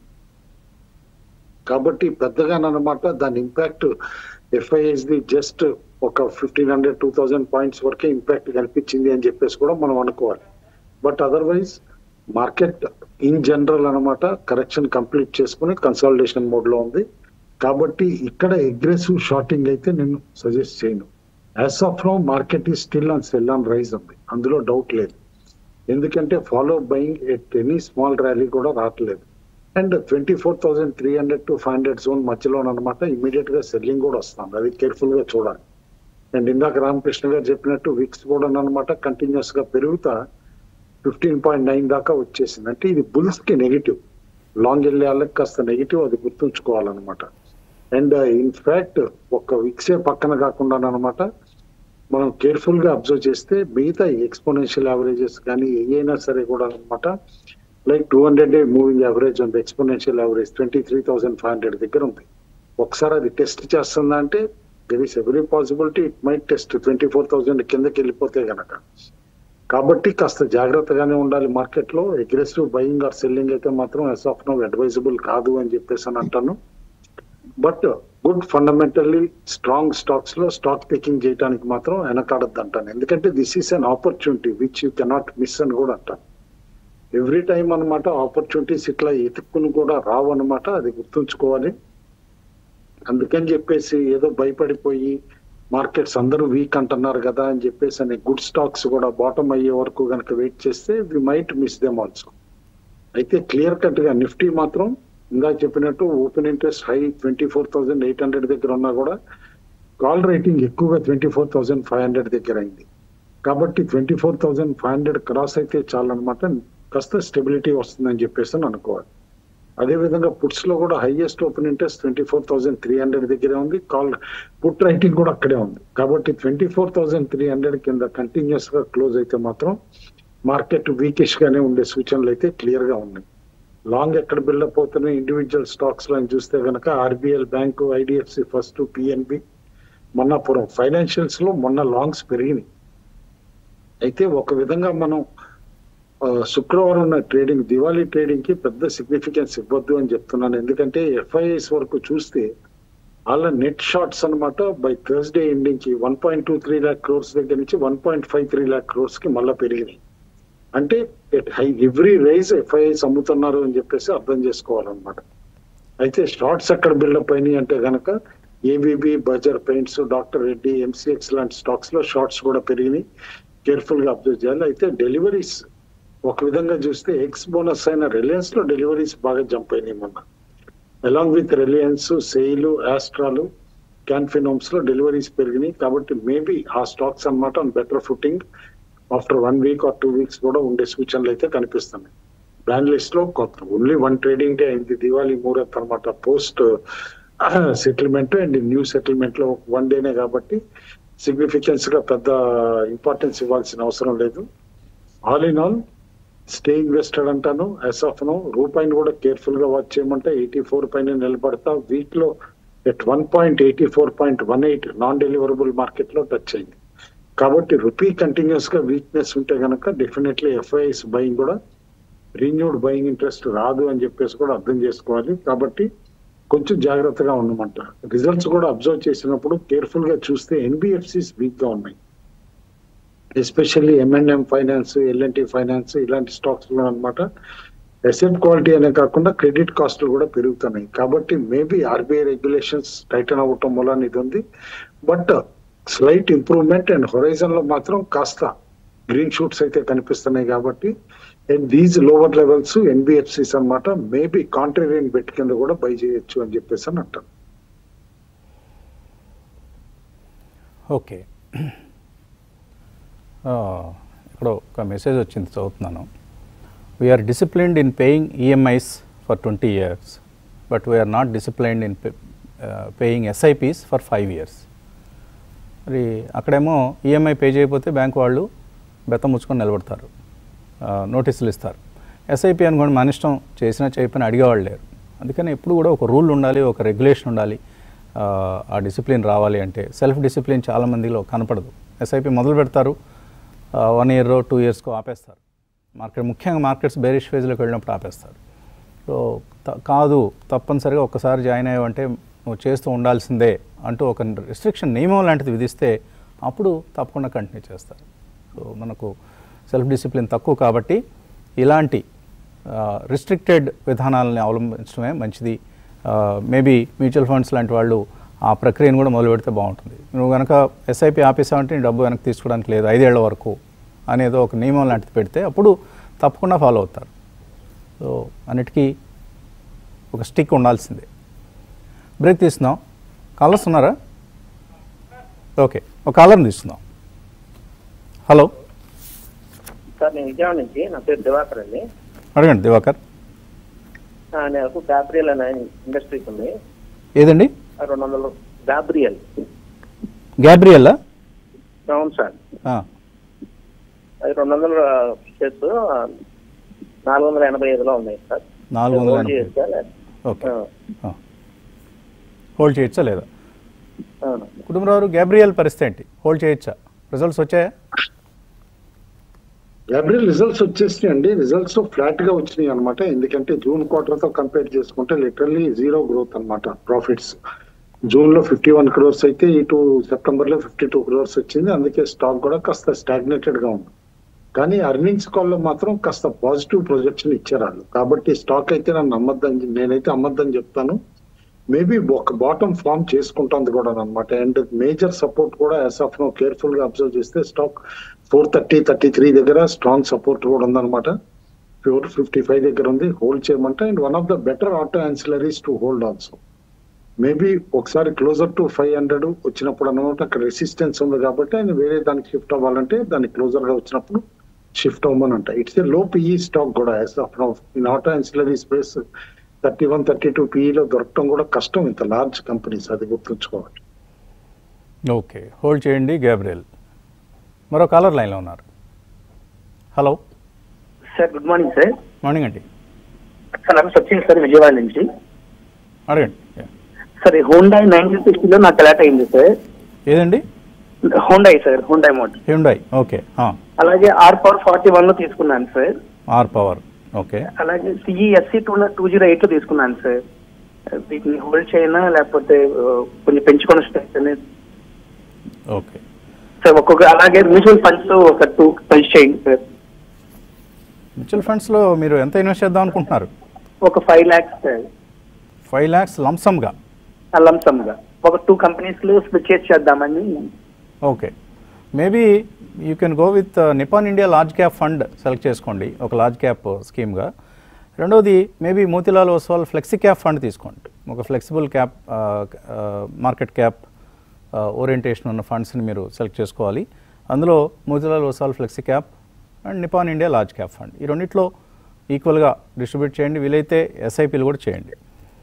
[SPEAKER 3] కాబట్టి పెద్దగానమాట దాని ఇంపాక్ట్ ఎఫ్ఐఎస్ ది జస్ట్ ఒక fifteen hundred two thousand points వరకే ఇంపాక్ట్ కనిపించింది అని చెప్పేసి కూడా మనం అనుకోవాలి but otherwise market in general అనమాట కరెక్షన్ కంప్లీట్ చేసుకుని కన్సాలిడేషన్ మోడ్ లో ఉంది కాబట్టి ఇక్కడ అగ్రెసివ్ షార్టింగ్ అయితే నేను సజెస్ట్ చేయను యాజ్ ఆఫ్ నో మార్కెట్ ఈ still on sell on rise ఉంది అందులో డౌట్ లేదు ఎందుకంటే follow buying at any small rally కూడా రావట్లేదు and twenty four thousand three hundred to five hundred zone మధ్యలో అనమాట ఇమీడియట్ గా సెల్లింగ్ కూడా వస్తుంది అది కేర్ఫుల్ గా చూడాలి అండ్ ఇందాక రామకృష్ణ గారు చెప్పినట్టు విక్స్ కూడా అనమాట కంటిన్యూస్ గా పెరుగుతా ఫిఫ్టీన్ పాయింట్ నైన్ దాకా వచ్చేసింది అంటే ఇది బుల్స్ కి నెగిటివ్ లాంగ్ వెళ్ళే వాళ్ళకి కాస్త నెగిటివ్ అది గుర్తుంచుకోవాలన్నమాట అండ్ ఇన్ఫాక్ట్ ఒక విక్సే పక్కన కాకుండా అనమాట మనం కేర్ఫుల్ గా అబ్జర్వ్ చేస్తే మిగతా ఎక్స్పోనెన్షియల్ యావరేజెస్ కానీ ఏదైనా సరే కూడా అనమాట like two hundred day moving average ఉంది exponential average twenty three thousand five hundred దగ్గర ఉంది ఒకసారి అది టెస్ట్ చేస్తుందా అంటే there is every possibility it might test twenty four thousand కిందకి వెళ్ళిపోతే గనక కాబట్టి కాస్త జాగ్రత్తగానే ఉండాలి మార్కెట్ లో అగ్రెసివ్ బయింగ్ ఆర్ సెల్లింగ్ అయితే మాత్రం ఎస్ ఆఫ్ నో అడ్వైజబుల్ కాదు అని చెప్పేసి అని అంటాను but good fundamentally strong stocks లో స్టాక్ పికింగ్ చేయడానికి మాత్రం వెనకాడద్దు అంటాను ఎందుకంటే this is an opportunity which you cannot miss అని కూడా అంటాను ఎవ్రీ టైం అనమాట ఆపర్చునిటీస్ ఇట్లా ఎతుక్కుని కూడా రావు అనమాట అది గుర్తుంచుకోవాలి అందుకని చెప్పేసి ఏదో భయపడిపోయి మార్కెట్స్ అందరూ వీక్ అంటున్నారు కదా అని చెప్పేసి అని గుడ్ స్టాక్స్ కూడా బాటమ్ అయ్యే వరకు కనుక వెయిట్ చేస్తే we might miss them also అయితే క్లియర్ కట్ గా నిఫ్టీ మాత్రం ఇందాక చెప్పినట్టు open interest high twenty four thousand eight hundred దగ్గర ఉన్నా కూడా కాల్ రేటింగ్ ఎక్కువగా twenty four thousand five hundred దగ్గర అయింది కాబట్టి twenty four thousand five hundred cross అయితే చాలన్నమాట కాస్త స్టెబిలిటీ వస్తుందని చెప్పేసి అని అనుకోవాలి అదే విధంగా పుట్స్ లో కూడా highest open interest twenty four thousand three hundred దగ్గరే ఉంది కాల్ పుట్ రైటింగ్ కూడా అక్కడే ఉంది కాబట్టి twenty four thousand three hundred కింద కంటిన్యూస్ గా క్లోజ్ అయితే మాత్రం మార్కెట్ వీకిష్ గానే ఉండే సూచనలు అయితే క్లియర్ గా ఉన్నాయి లాంగ్ ఎక్కడ బిల్డప్ అవుతున్నాయి ఇండివిజువల్ స్టాక్స్ లో చూస్తే గనక RBL bank IDFC first PNB Manappuram financials లో మొన్న లాంగ్స్ పెరిగినాయి అయితే ఒక విధంగా మనం ఆ, శుక్రవారం ఉన్న ట్రేడింగ్ దివాళీ ట్రేడింగ్ కి పెద్ద సిగ్నిఫికెన్స్ ఇవ్వద్దు అని చెప్తున్నాను ఎందుకంటే ఎఫ్ఐఎస్ వరకు చూస్తే వాళ్ళ నెట్ షార్ట్స్ అన్నమాట బై థర్స్డే ఎండింగ్ కి one point two three lakh crores దగ్గర నుంచి one point five three lakh crores కి మళ్ళీ పెరిగినాయి అంటే ఎవ్రీ రైజ్ ఎఫ్ఐఎస్ అమ్ముతున్నారు అని చెప్పేసి అర్థం చేసుకోవాలన్నమాట అయితే షార్ట్స్ ఎక్కడ బిల్డప్ అయినాయి అంటే గనక ABB Berger paints doctor Reddy MCX లాంటి స్టాక్స్ లో షార్ట్స్ కూడా పెరిగినాయి కేర్ఫుల్ గా అబ్జర్వ్ చేయాలి అయితే డెలివరీస్ ఒక విధంగా చూస్తే ఎక్స్ బోనస్ అయిన రిలయన్స్ లో డెలివరీస్ బాగా జంప్ అయినాయి మొన్న along with Reliance SAIL Astral Can Fin Homes లో డెలివరీస్ పెరిగినాయి కాబట్టి మేబీ ఆ స్టాక్స్ అన్నమాట on better footing after one week or two weeks కూడా ఉండే సూచనలు అయితే కనిపిస్తున్నాయి బ్యాన్ లిస్ట్ లో కొత్త ఓన్లీ వన్ ట్రేడింగ్ డే అయింది దివాళీ ముహూర్త్ అనమాట post settlement and new settlement లో వన్ డేనే కాబట్టి సిగ్నిఫికెన్స్ గా పెద్ద ఇంపార్టెన్స్ ఇవ్వాల్సిన అవసరం లేదు all in all stay invested అంటాను ఎస్ ఆఫ్ నో రూపాయిని కూడా కేర్ఫుల్ గా వాచ్ చేయమంటే ఎయిటీ ఫోర్ పైన నిలబడతా వీక్ లో at one point eighty four point one eight non deliverable market లో టచ్ అయింది కాబట్టి రూపీ కంటిన్యూస్ గా వీక్నెస్ ఉంటే గనక డెఫినెట్లీ ఎఫ్ఐఎస్ బయింగ్ కూడా రీన్యూడ్ బయింగ్ ఇంట్రెస్ట్ రాదు అని చెప్పేసి కూడా అర్థం చేసుకోవాలి కాబట్టి కొంచెం జాగ్రత్తగా ఉండమంట రిజల్ట్స్ కూడా అబ్జర్వ్ చేసినప్పుడు కేర్ఫుల్ గా చూస్తే ఎన్బిఎఫ్సిస్ వీక్ గా ఉన్నాయి especially M N M finance L N T finance ఇలాంటి స్టాక్స్ లో అనమాట అసెట్ క్వాలిటీ అనే కాకుండా క్రెడిట్ కాస్ట్లు కూడా పెరుగుతున్నాయి కాబట్టి మేబీ ఆర్బీఐ రెగ్యులేషన్స్ టైటన్ అవ్వటం వలన ఇది ఉంది but slight improvement and horizon లో మాత్రం కాస్త గ్రీన్ షూట్స్ అయితే కనిపిస్తున్నాయి కాబట్టి and these lower levels NBFCs అన్నమాట మేబీ కాంట్రేరియన్ బెట్ కింద కూడా బై చేయొచ్చు అని చెప్పేసి అని అంటారు
[SPEAKER 1] ఓకే ఆ, ఇక్కడ ఒక మెసేజ్ వచ్చింది చదువుతున్నాను we're disciplined in paying EMIs for twenty years but we're not disciplined in paying SIPs for five years మరి అక్కడేమో ఈఎంఐ పే చేయకపోతే బ్యాంక్ వాళ్ళు బెత్తం ముచ్చుకొని నిలబడతారు ఆ, నోటీసులు ఇస్తారు ఎస్ఐపి అనుకోండి మన ఇష్టం చేసినా చేయకపోయినా అడిగేవాళ్ళు లేరు అందుకని ఎప్పుడు కూడా ఒక రూల్ ఉండాలి ఒక రెగ్యులేషన్ ఉండాలి ఆ, ఆ డిసిప్లిన్ రావాలి అంటే సెల్ఫ్ డిసిప్లిన్ చాలామందిలో కనపడదు ఎస్ఐపి మొదలు పెడతారు వన్ ఇయర్ టూ ఇయర్స్కో ఆపేస్తారు మార్కెట్ ముఖ్యంగా మార్కెట్స్ బేరిష్ ఫేజ్లోకి వెళ్ళినప్పుడు ఆపేస్తారు సో త- కాదు తప్పనిసరిగా ఒక్కసారి జాయిన్ అయ్యావంటే నువ్వు చేస్తూ ఉండాల్సిందే అంటూ ఒక రిస్ట్రిక్షన్ నియమం లాంటిది విధిస్తే అప్పుడు తప్పకుండా కంటిన్యూ చేస్తారు సో మనకు సెల్ఫ్ డిసిప్లిన్ తక్కువ కాబట్టి ఇలాంటి రిస్ట్రిక్టెడ్ విధానాలని అవలంబించడమే మంచిది మేబీ మ్యూచువల్ ఫండ్స్ లాంటి వాళ్ళు ఆ ప్రక్రియను కూడా మొదలు పెడితే బాగుంటుంది నువ్వు కనుక ఎస్ఐపి ఆపేసావంటే నీ డబ్బు వెనక్కి తీసుకోవడానికి లేదు ఐదేళ్ల వరకు అనేదో ఒక నియమం లాంటిది పెడితే అప్పుడు తప్పకుండా ఫాలో అవుతారు సో అన్నిటికీ ఒక స్టిక్ ఉండాల్సిందే బ్రేక్ తీస్తున్నాం కాలర్స్ ఉన్నారా ఓకే ఒక కాలర్ని తీస్తున్నాం హలో
[SPEAKER 4] సార్ నేను విజయవాడ నుంచి నా పేరు దివాకర్ అండి
[SPEAKER 1] అడగండి దివాకర్
[SPEAKER 4] ఆ, నాకు గాబ్రియల్ అనే ఇండస్ట్రీస్ ఉంది
[SPEAKER 1] ఏదండి
[SPEAKER 4] ఆ రెండు వందలు గాబ్రియల్
[SPEAKER 1] గ్యాబ్రియల్లా
[SPEAKER 4] అవును సార్
[SPEAKER 1] ఆ,
[SPEAKER 4] అది రెండు వందల షేర్స్ నాలుగు వందల ఎనభై ఐదులో ఉన్నాయి సార్
[SPEAKER 1] నాలుగు వందల
[SPEAKER 4] హోల్డ్
[SPEAKER 1] ఎనభై
[SPEAKER 4] చేయొచ్చా? లే-
[SPEAKER 1] ఓకే
[SPEAKER 4] ఆ,
[SPEAKER 1] హోల్డ్ చేయొచ్చా లేదా
[SPEAKER 4] అవును.
[SPEAKER 1] కుటుంబరావు గ్యాబ్రియల్ పరిస్థితి ఏంటి హోల్డ్ చేయొచ్చా రిజల్ట్స్ వచ్చాయా
[SPEAKER 3] ఏప్రిల్ రిజల్ట్స్ వచ్చేసినాయి అండి రిజల్ట్స్ ఫ్లాట్ గా వచ్చినాయి అనమాట ఎందుకంటే జూన్ క్వార్టర్ తో కంపేర్ చేసుకుంటే లిటరల్లీ జీరో గ్రోత్ అన్నమాట ప్రాఫిట్స్ జూన్ లో ఫిఫ్టీ వన్ క్రోర్స్ అయితే ఇటు సెప్టెంబర్ లో ఫిఫ్టీ టూ క్రోర్స్ వచ్చింది అందుకే స్టాక్ కూడా కాస్త స్టాగ్నేటెడ్ గా ఉంది కానీ అర్నింగ్స్ కాల్ లో మాత్రం కాస్త పాజిటివ్ ప్రొజెక్షన్ ఇచ్చారు వాళ్ళు కాబట్టి స్టాక్ అయితే నన్ను అమ్మద్దని నేనైతే అమ్మద్దని చెప్తాను మేబీ ఒక బాటమ్ ఫామ్ చేసుకుంటుంది కూడా అనమాట అండ్ మేజర్ సపోర్ట్ కూడా యాజ్ ఆఫ్ నో కేర్ఫుల్ గా అబ్జర్వ్ చేస్తే stock four thirty thirty three దగ్గర స్ట్రాంగ్ సపోర్ట్ కూడా ఉందన్నమాట ఫోర్ ఫిఫ్టీ ఫైవ్ దగ్గర ఉంది హోల్డ్ చేయమంటే and one of the better auto ancillaries to hold also maybe ఒకసారి క్లోజర్ టు ఫైవ్ హండ్రెడ్ వచ్చినప్పుడు అనమాట అక్కడ రెసిస్టెన్స్ ఉంది కాబట్టి ఆయన వేరే దానికి షిఫ్ట్ అవ్వాలంటే దాన్ని క్లోజర్ గా వచ్చినప్పుడు షిఫ్ట్ అవ్వమని అంట it's a low PE stock కూడా as of now in auto ancillary space thirty one thirty two పీఈలో దొరకడం కూడా కష్టం ఇంత లార్జ్ కంపెనీస్ అది గుర్తుంచుకోవాలి
[SPEAKER 1] ఓకే హోల్డ్ చేయండి గ్యాబ్రియల్ మరో కాలర్ లైన్లో ఉన్నారు hello
[SPEAKER 4] sir good morning sir
[SPEAKER 1] morning అండి
[SPEAKER 4] సార్ నాకు సచిన్ సార్ విజయవాడ నుంచి
[SPEAKER 1] అడగండి Yeah.
[SPEAKER 4] సార్ హోండాయ్ నైన్టీన్ సిక్స్టీలో నాకు అలాట్ అయింది సార్
[SPEAKER 1] ఏదండి
[SPEAKER 4] Hyundai sir Hyundai model
[SPEAKER 1] Hyundai okay
[SPEAKER 4] అలాగే ఆర్ పవర్ ఫార్టీ వన్ లో తీసుకున్నాను సార్
[SPEAKER 1] ఆర్ పవర్ ఓకే
[SPEAKER 4] అలాగే CESC two two zero eight లో తీసుకున్నాను సార్ వీటిని హోల్డ్ చేయనా లేకపోతే ఆ, కొంచెం పెంచుకొని స్టాక్ అనేది
[SPEAKER 1] ఓకే
[SPEAKER 4] సార్ ఒక్కొక్క అలాగే మ్యూచువల్ ఫండ్స్ ఒక టూ పని చేయండి సార్
[SPEAKER 1] మ్యూచువల్ ఫండ్స్లో మీరు ఎంత ఇన్వెస్ట్ చేద్దాం అనుకుంటున్నారు
[SPEAKER 4] ఒక five lakhs sir
[SPEAKER 1] five lakhs లంసమ్గా
[SPEAKER 4] లంసమ్ గా ఒక టూ కంపెనీస్ లో స్విచ్ చేద్దామని
[SPEAKER 1] okay maybe you can go with Nippon India large cap fund select చేసుకోండి ఒక లార్జ్ క్యాప్ స్కీమ్గా రెండవది maybe Motilal Oswal flexi cap fund తీసుకోండి ఒక flexible cap market cap orientation ఉన్న ఫండ్స్ని మీరు సెలెక్ట్ చేసుకోవాలి అందులో Motilal Oswal flexi cap and Nippon India large cap fund ఈ రెండిట్లో ఈక్వల్గా డిస్ట్రిబ్యూట్ చేయండి వీలైతే ఎస్ఐపీలు కూడా చేయండి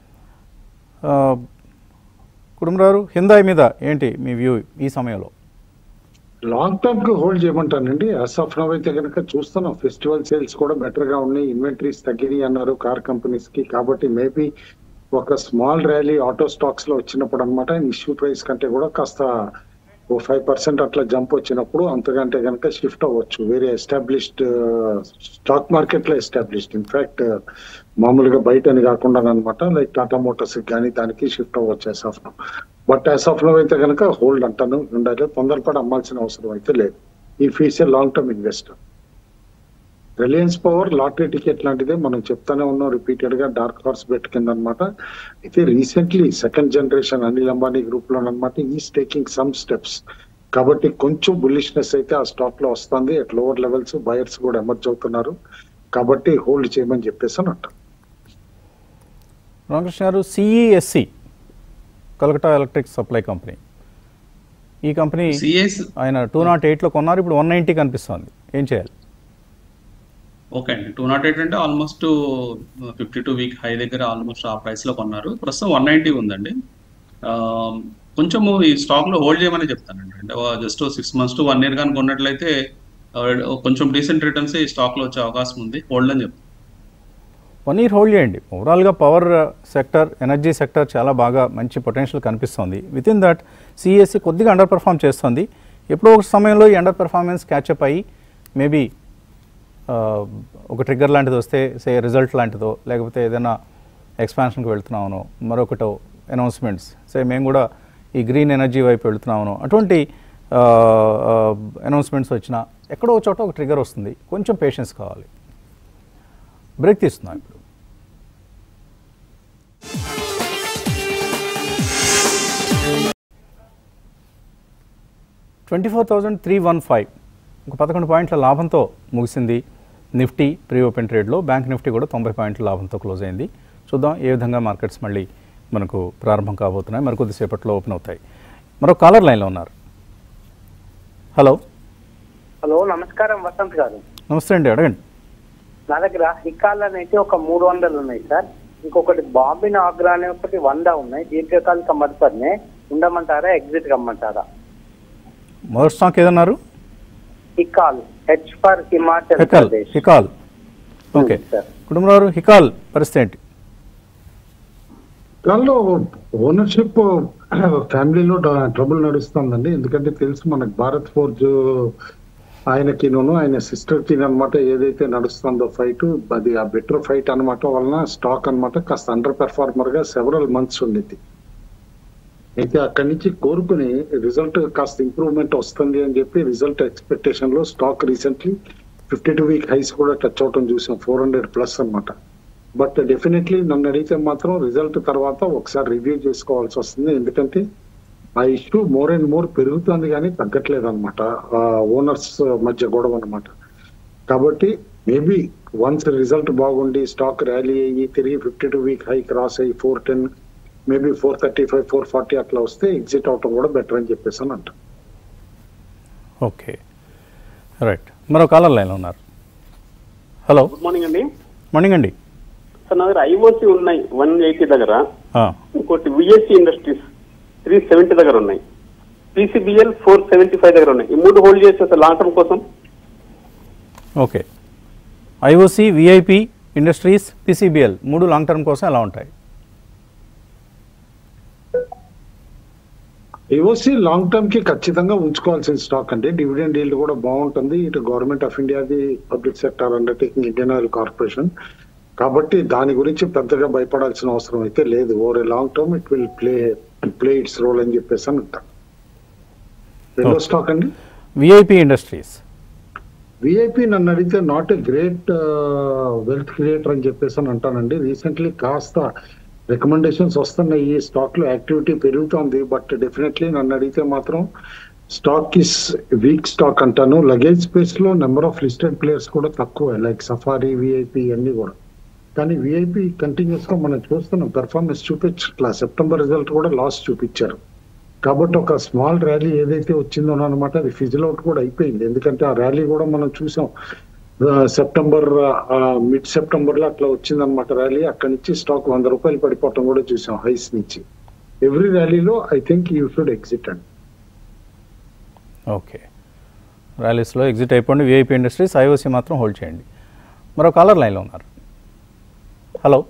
[SPEAKER 1] ఆ, కుటుంబరావు హిందాయ్ మీద ఏంటి మీ వ్యూ ఈ సమయంలో
[SPEAKER 3] లాంగ్ టర్మ్ కి హోల్డ్ చేయమంటానండి యాజ్ ఆఫ్ నవ్ అయితే కనుక చూస్తున్నాం ఫెస్టివల్ సేల్స్ కూడా బెటర్ గా ఉన్నాయి ఇన్వెంటరీస్ తగ్గినాయి అన్నారు కార్ కంపెనీస్ కి కాబట్టి మేబీ ఒక స్మాల్ ర్యాలీ ఆటో స్టాక్స్ లో వచ్చినప్పుడు అనమాట ఇష్యూ ప్రైస్ కంటే కూడా కాస్త ఓ ఫైవ్ పర్సెంట్ అట్లా జంప్ వచ్చినప్పుడు అంతకంటే కనుక షిఫ్ట్ అవ్వచ్చు వేరే ఎస్టాబ్లిష్డ్ స్టాక్ మార్కెట్ లో ఎస్టాబ్లిష్డ్ ఇన్ఫాక్ట్ మామూలుగా బయట అని కాకుండా అనమాట లైక్ టాటా మోటార్స్ కానీ దానికి షిఫ్ట్ అవ్వచ్చు as of now but as of now అయితే కనుక హోల్డ్ అంటాను ఉండాలి తొందరపడి అమ్మాల్సిన అవసరం అయితే లేదు ఈ ఫీస్ long term investor Reliance Power lottery ticket లాంటిదే మనం చెప్తానే ఉన్నాం రిపీటెడ్ గా డార్క్ హార్స్ బెట్ కింద అనమాట అయితే recently second generation Anil Ambani group లో అనమాట ఈ టేకింగ్ సమ్ స్టెప్స్ కాబట్టి కొంచెం బుల్లిష్నెస్ అయితే ఆ స్టాక్ లో వస్తుంది అట్ లోవర్ లెవెల్స్ బయర్స్ కూడా ఎమర్జ్ అవుతున్నారు కాబట్టి హోల్డ్ చేయమని చెప్పేసి అని అంటాం
[SPEAKER 1] Ramakrishna garu CESC Calcutta electric supply company ఈ కంపెనీ
[SPEAKER 2] సిఎస్
[SPEAKER 1] ఆయన టూ నాట్ ఎయిట్లో కొన్నారు ఇప్పుడు వన్ నైంటీ కనిపిస్తుంది ఏం చేయాలి
[SPEAKER 2] ఓకే అండి టూ నాట్ ఎయిట్ అంటే almost fifty two week high దగ్గర ఆల్మోస్ట్ ఆ ప్రైస్ లో కొన్నారు ప్రస్తుతం వన్ నైంటీ ఉందండి ఆ, కొంచెము ఈ స్టాక్ లో హోల్డ్ చేయమని చెప్తానండి అంటే just six months to one year కానీ కొన్నట్లయితే ఆ, కొంచెం డీసెంట్ రిటర్న్స్ ఈ స్టాక్ లో వచ్చే అవకాశం ఉంది హోల్డ్ అని చెప్తాను
[SPEAKER 1] వన్ ఇయర్ హోల్డ్ చేయండి ఓవరాల్గా పవర్ సెక్టర్ ఎనర్జీ సెక్టర్ చాలా బాగా మంచి పొటెన్షియల్ కనిపిస్తుంది విత్ ఇన్ దట్ సిఎస్సి కొద్దిగా అండర్ పెర్ఫామ్ చేస్తుంది ఎప్పుడో ఒక సమయంలో ఈ అండర్ పెర్ఫార్మెన్స్ క్యాచప్ అయ్యి మేబీ ఒక ట్రిగ్గర్ లాంటిది వస్తే సే రిజల్ట్ లాంటిదో లేకపోతే ఏదైనా ఎక్స్పాన్షన్కి వెళ్తున్నామనో మరొకటో అనౌన్స్మెంట్స్ సే మేము కూడా ఈ గ్రీన్ ఎనర్జీ వైపు వెళ్తున్నామనో అటువంటి అనౌన్స్మెంట్స్ వచ్చినా ఎక్కడో ఒక చోట ఒక ట్రిగ్గర్ వస్తుంది కొంచెం పేషెన్స్ కావాలి బ్రేక్ తీస్తున్నాం ఇప్పుడు twenty four thousand three one five ఒక పదకొండు పాయింట్ల లాభంతో ముగిసింది నిఫ్టీ ప్రీ ఓపెన్ ట్రేడ్లో బ్యాంక్ నిఫ్టీ కూడా తొంభై పాయింట్ల లాభంతో క్లోజ్ అయింది చూద్దాం ఏ విధంగా మార్కెట్స్ మళ్ళీ మనకు ప్రారంభం కాబోతున్నాయి మరికొద్దిసేపట్లో ఓపెన్ అవుతాయి మరో కాలర్ లైన్లో ఉన్నారు హలో
[SPEAKER 4] హలో నమస్కారం వసంత్ గారు
[SPEAKER 1] నమస్తే అండి అడగండి
[SPEAKER 5] నా దగ్గర హికాల్ అనేది ఒక మూడు వందలు ఉన్నాయి సార్ ఇంకొకటి బాంబిన్ ఆగ్రా అనే ఒకటి వంద ఉన్నాయి దీర్ఘకాలిక మదుపర్నే ఉండమంటారా ఎగ్జిట్ కమ్మంటారా
[SPEAKER 1] మొదటి స్టాక్ ఏదన్నారు
[SPEAKER 5] Hikal H for Himachal
[SPEAKER 1] Hikal
[SPEAKER 5] Pradesh
[SPEAKER 1] Hikal okay
[SPEAKER 5] sir
[SPEAKER 1] Kutumbarao Hikal పరిస్థితి ఏంటి
[SPEAKER 3] దానిలో ఓనర్షిప్ ఫ్యామిలీలో ట్రబుల్ నడుస్తుందండి ఎందుకంటే తెలుసు మనకు భారత్ ఫోర్జ్ ఆయనకిను ఆయన సిస్టర్ కి అనమాట ఏదైతే నడుస్తుందో ఫైట్ అది ఆ బెటర్ ఫైట్ అన్నమాట వలన స్టాక్ అన్నమాట కాస్త అండర్ పెర్ఫార్మర్ గా సెవరల్ మంత్స్ ఉండేది అయితే అక్కడి నుంచి కోరుకుని రిజల్ట్ కాస్త ఇంప్రూవ్మెంట్ వస్తుంది అని చెప్పి రిజల్ట్ ఎక్స్పెక్టేషన్ లో stock recently fifty two week highs కూడా టచ్ అవటం చూసాం ఫోర్ హండ్రెడ్ ప్లస్ అన్నమాట బట్ డెఫినెట్లీ నన్ను అడిగితే మాత్రం రిజల్ట్ తర్వాత ఒకసారి రివ్యూ చేసుకోవాల్సి వస్తుంది ఎందుకంటే ఆ ఇష్యూ మోర్ అండ్ మోర్ పెరుగుతుంది కానీ తగ్గట్లేదు అనమాట ఓనర్స్ మధ్య గొడవ అనమాట కాబట్టి మేబీ వన్స్ రిజల్ట్ బాగుండి స్టాక్ ర్యాలీ అయ్యి తిరిగి fifty two week high cross అయ్యి four ten maybe four thirty five four forty అట్లా వస్తే ఎగ్జిట్ అవటం కూడా బెటర్ అని చెప్పేసి అని అంట
[SPEAKER 1] ఓకే రైట్ మరో కాలర్ లైన్లో ఉన్నారు హలో
[SPEAKER 6] గుడ్ మార్నింగ్ అండి
[SPEAKER 1] మార్నింగ్ అండి
[SPEAKER 6] సార్ నా దగ్గర ఐఓసి ఉన్నాయి వన్ ఎయిటీ దగ్గర
[SPEAKER 1] ఆ,
[SPEAKER 6] ఇంకోటి విఎస్సి ఇండస్ట్రీస్ త్రీ సెవెంటీ దగ్గర ఉన్నాయి పీసీబీఎల్ ఫోర్ సెవెంటీ ఫైవ్ దగ్గర ఉన్నాయి ఈ మూడు హోల్డ్ చేస్తే సార్ లాంగ్ టర్మ్ కోసం
[SPEAKER 1] okay IOC VIP industries PCBL మూడు లాంగ్ టర్మ్ కోసం ఎలా ఉంటాయి
[SPEAKER 3] ఏఓసి లాంగ్ టర్మ్ కి ఖచ్చితంగా ఉంచుకోవాల్సిన స్టాక్ అండి డివిడెండ్ డీల్ కూడా బాగుంటుంది ఇటు గవర్నమెంట్ ఆఫ్ ఇండియాది public sector undertaking Indian oil corporation కాబట్టి దాని గురించి పెద్దగా భయపడాల్సిన అవసరం అయితే లేదు over a long term it will play play its role అని చెప్పేసి అని అంటాం రెండో
[SPEAKER 1] Okay.
[SPEAKER 3] స్టాక్ అండి
[SPEAKER 1] విఐపి ఇండస్ట్రీస్
[SPEAKER 3] విఐపి నన్ను అడిగితే not a great wealth creator అని చెప్పేసి అని అంటానండి రీసెంట్లీ కాస్త రికమెండేషన్స్ వస్తున్నాయి ఈ స్టాక్ లో యాక్టివిటీ పెరుగుతోంది బట్ డెఫినెట్లీ నన్ను అడిగితే మాత్రం స్టాక్ ఇస్ వీక్ స్టాక్ అంటాను లగేజ్ స్పేస్ లో నెంబర్ ఆఫ్ లిస్టెడ్ ప్లేయర్స్ కూడా తక్కువ లైక్ సఫారీ విఐపి అన్ని కూడా కానీ విఐపి కంటిన్యూస్ గా మనం చూస్తున్నాం పెర్ఫార్మెన్స్ చూపించట్లా సెప్టెంబర్ రిజల్ట్ కూడా లాస్ చూపించారు కాబట్టి ఒక స్మాల్ ర్యాలీ ఏదైతే వచ్చిందో అనమాట అది ఫిజిల్ అవుట్ కూడా అయిపోయింది ఎందుకంటే ఆ ర్యాలీ కూడా మనం చూసాం ఆ, సెప్టెంబర్ మిడ్ సెప్టెంబర్ లో అట్లా వచ్చిందనమాట ర్యాలీ అక్కడి నుంచి స్టాక్ వంద రూపాయలు పడిపోవటం కూడా చూసాం హైస్ నుంచి ఎవ్రీ ర్యాలీలో I think you should exit అండి
[SPEAKER 1] ఓకే ర్యాలీస్లో ఎగ్జిట్ అయిపోండి విఐపి ఇండస్ట్రీస్ ఐఓసి మాత్రం హోల్డ్ చేయండి మరో కాలర్ లైన్లో ఉన్నారు హలో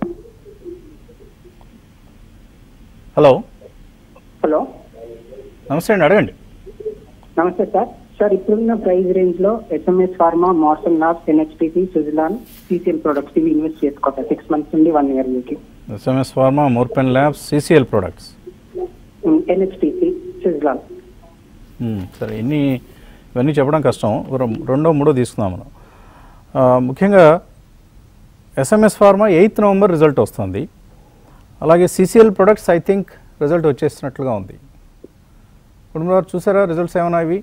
[SPEAKER 1] హలో
[SPEAKER 7] హలో
[SPEAKER 1] నమస్తే అండి అడగండి
[SPEAKER 7] నమస్తే సార్ సార్ ఇప్పుడున్న ప్రైస్ రేంజ్ లో ఎస్ఎంఎస్ ఫార్మా మార్సల్ labs NHPC Suzlon CCL products ఇవి ఇన్వెస్ట్ చేసుకోవాలి సిక్స్ మంత్స్ నుండి వన్ ఇయర్ మీకు
[SPEAKER 1] SMS pharma Morepen labs CCL products
[SPEAKER 7] NHPC Suzlon
[SPEAKER 1] సరే ఇన్ని ఇవన్నీ చెప్పడం కష్టం రెం- రెండో మూడో తీసుకుందాం మనం ఆ, ముఖ్యంగా SMS pharma eighth November result వస్తుంది అలాగే CCL products I think result వచ్చేసినట్లుగా ఉంది కుటుంబారు చూసారా రిజల్ట్స్ ఏమైనా ఇవి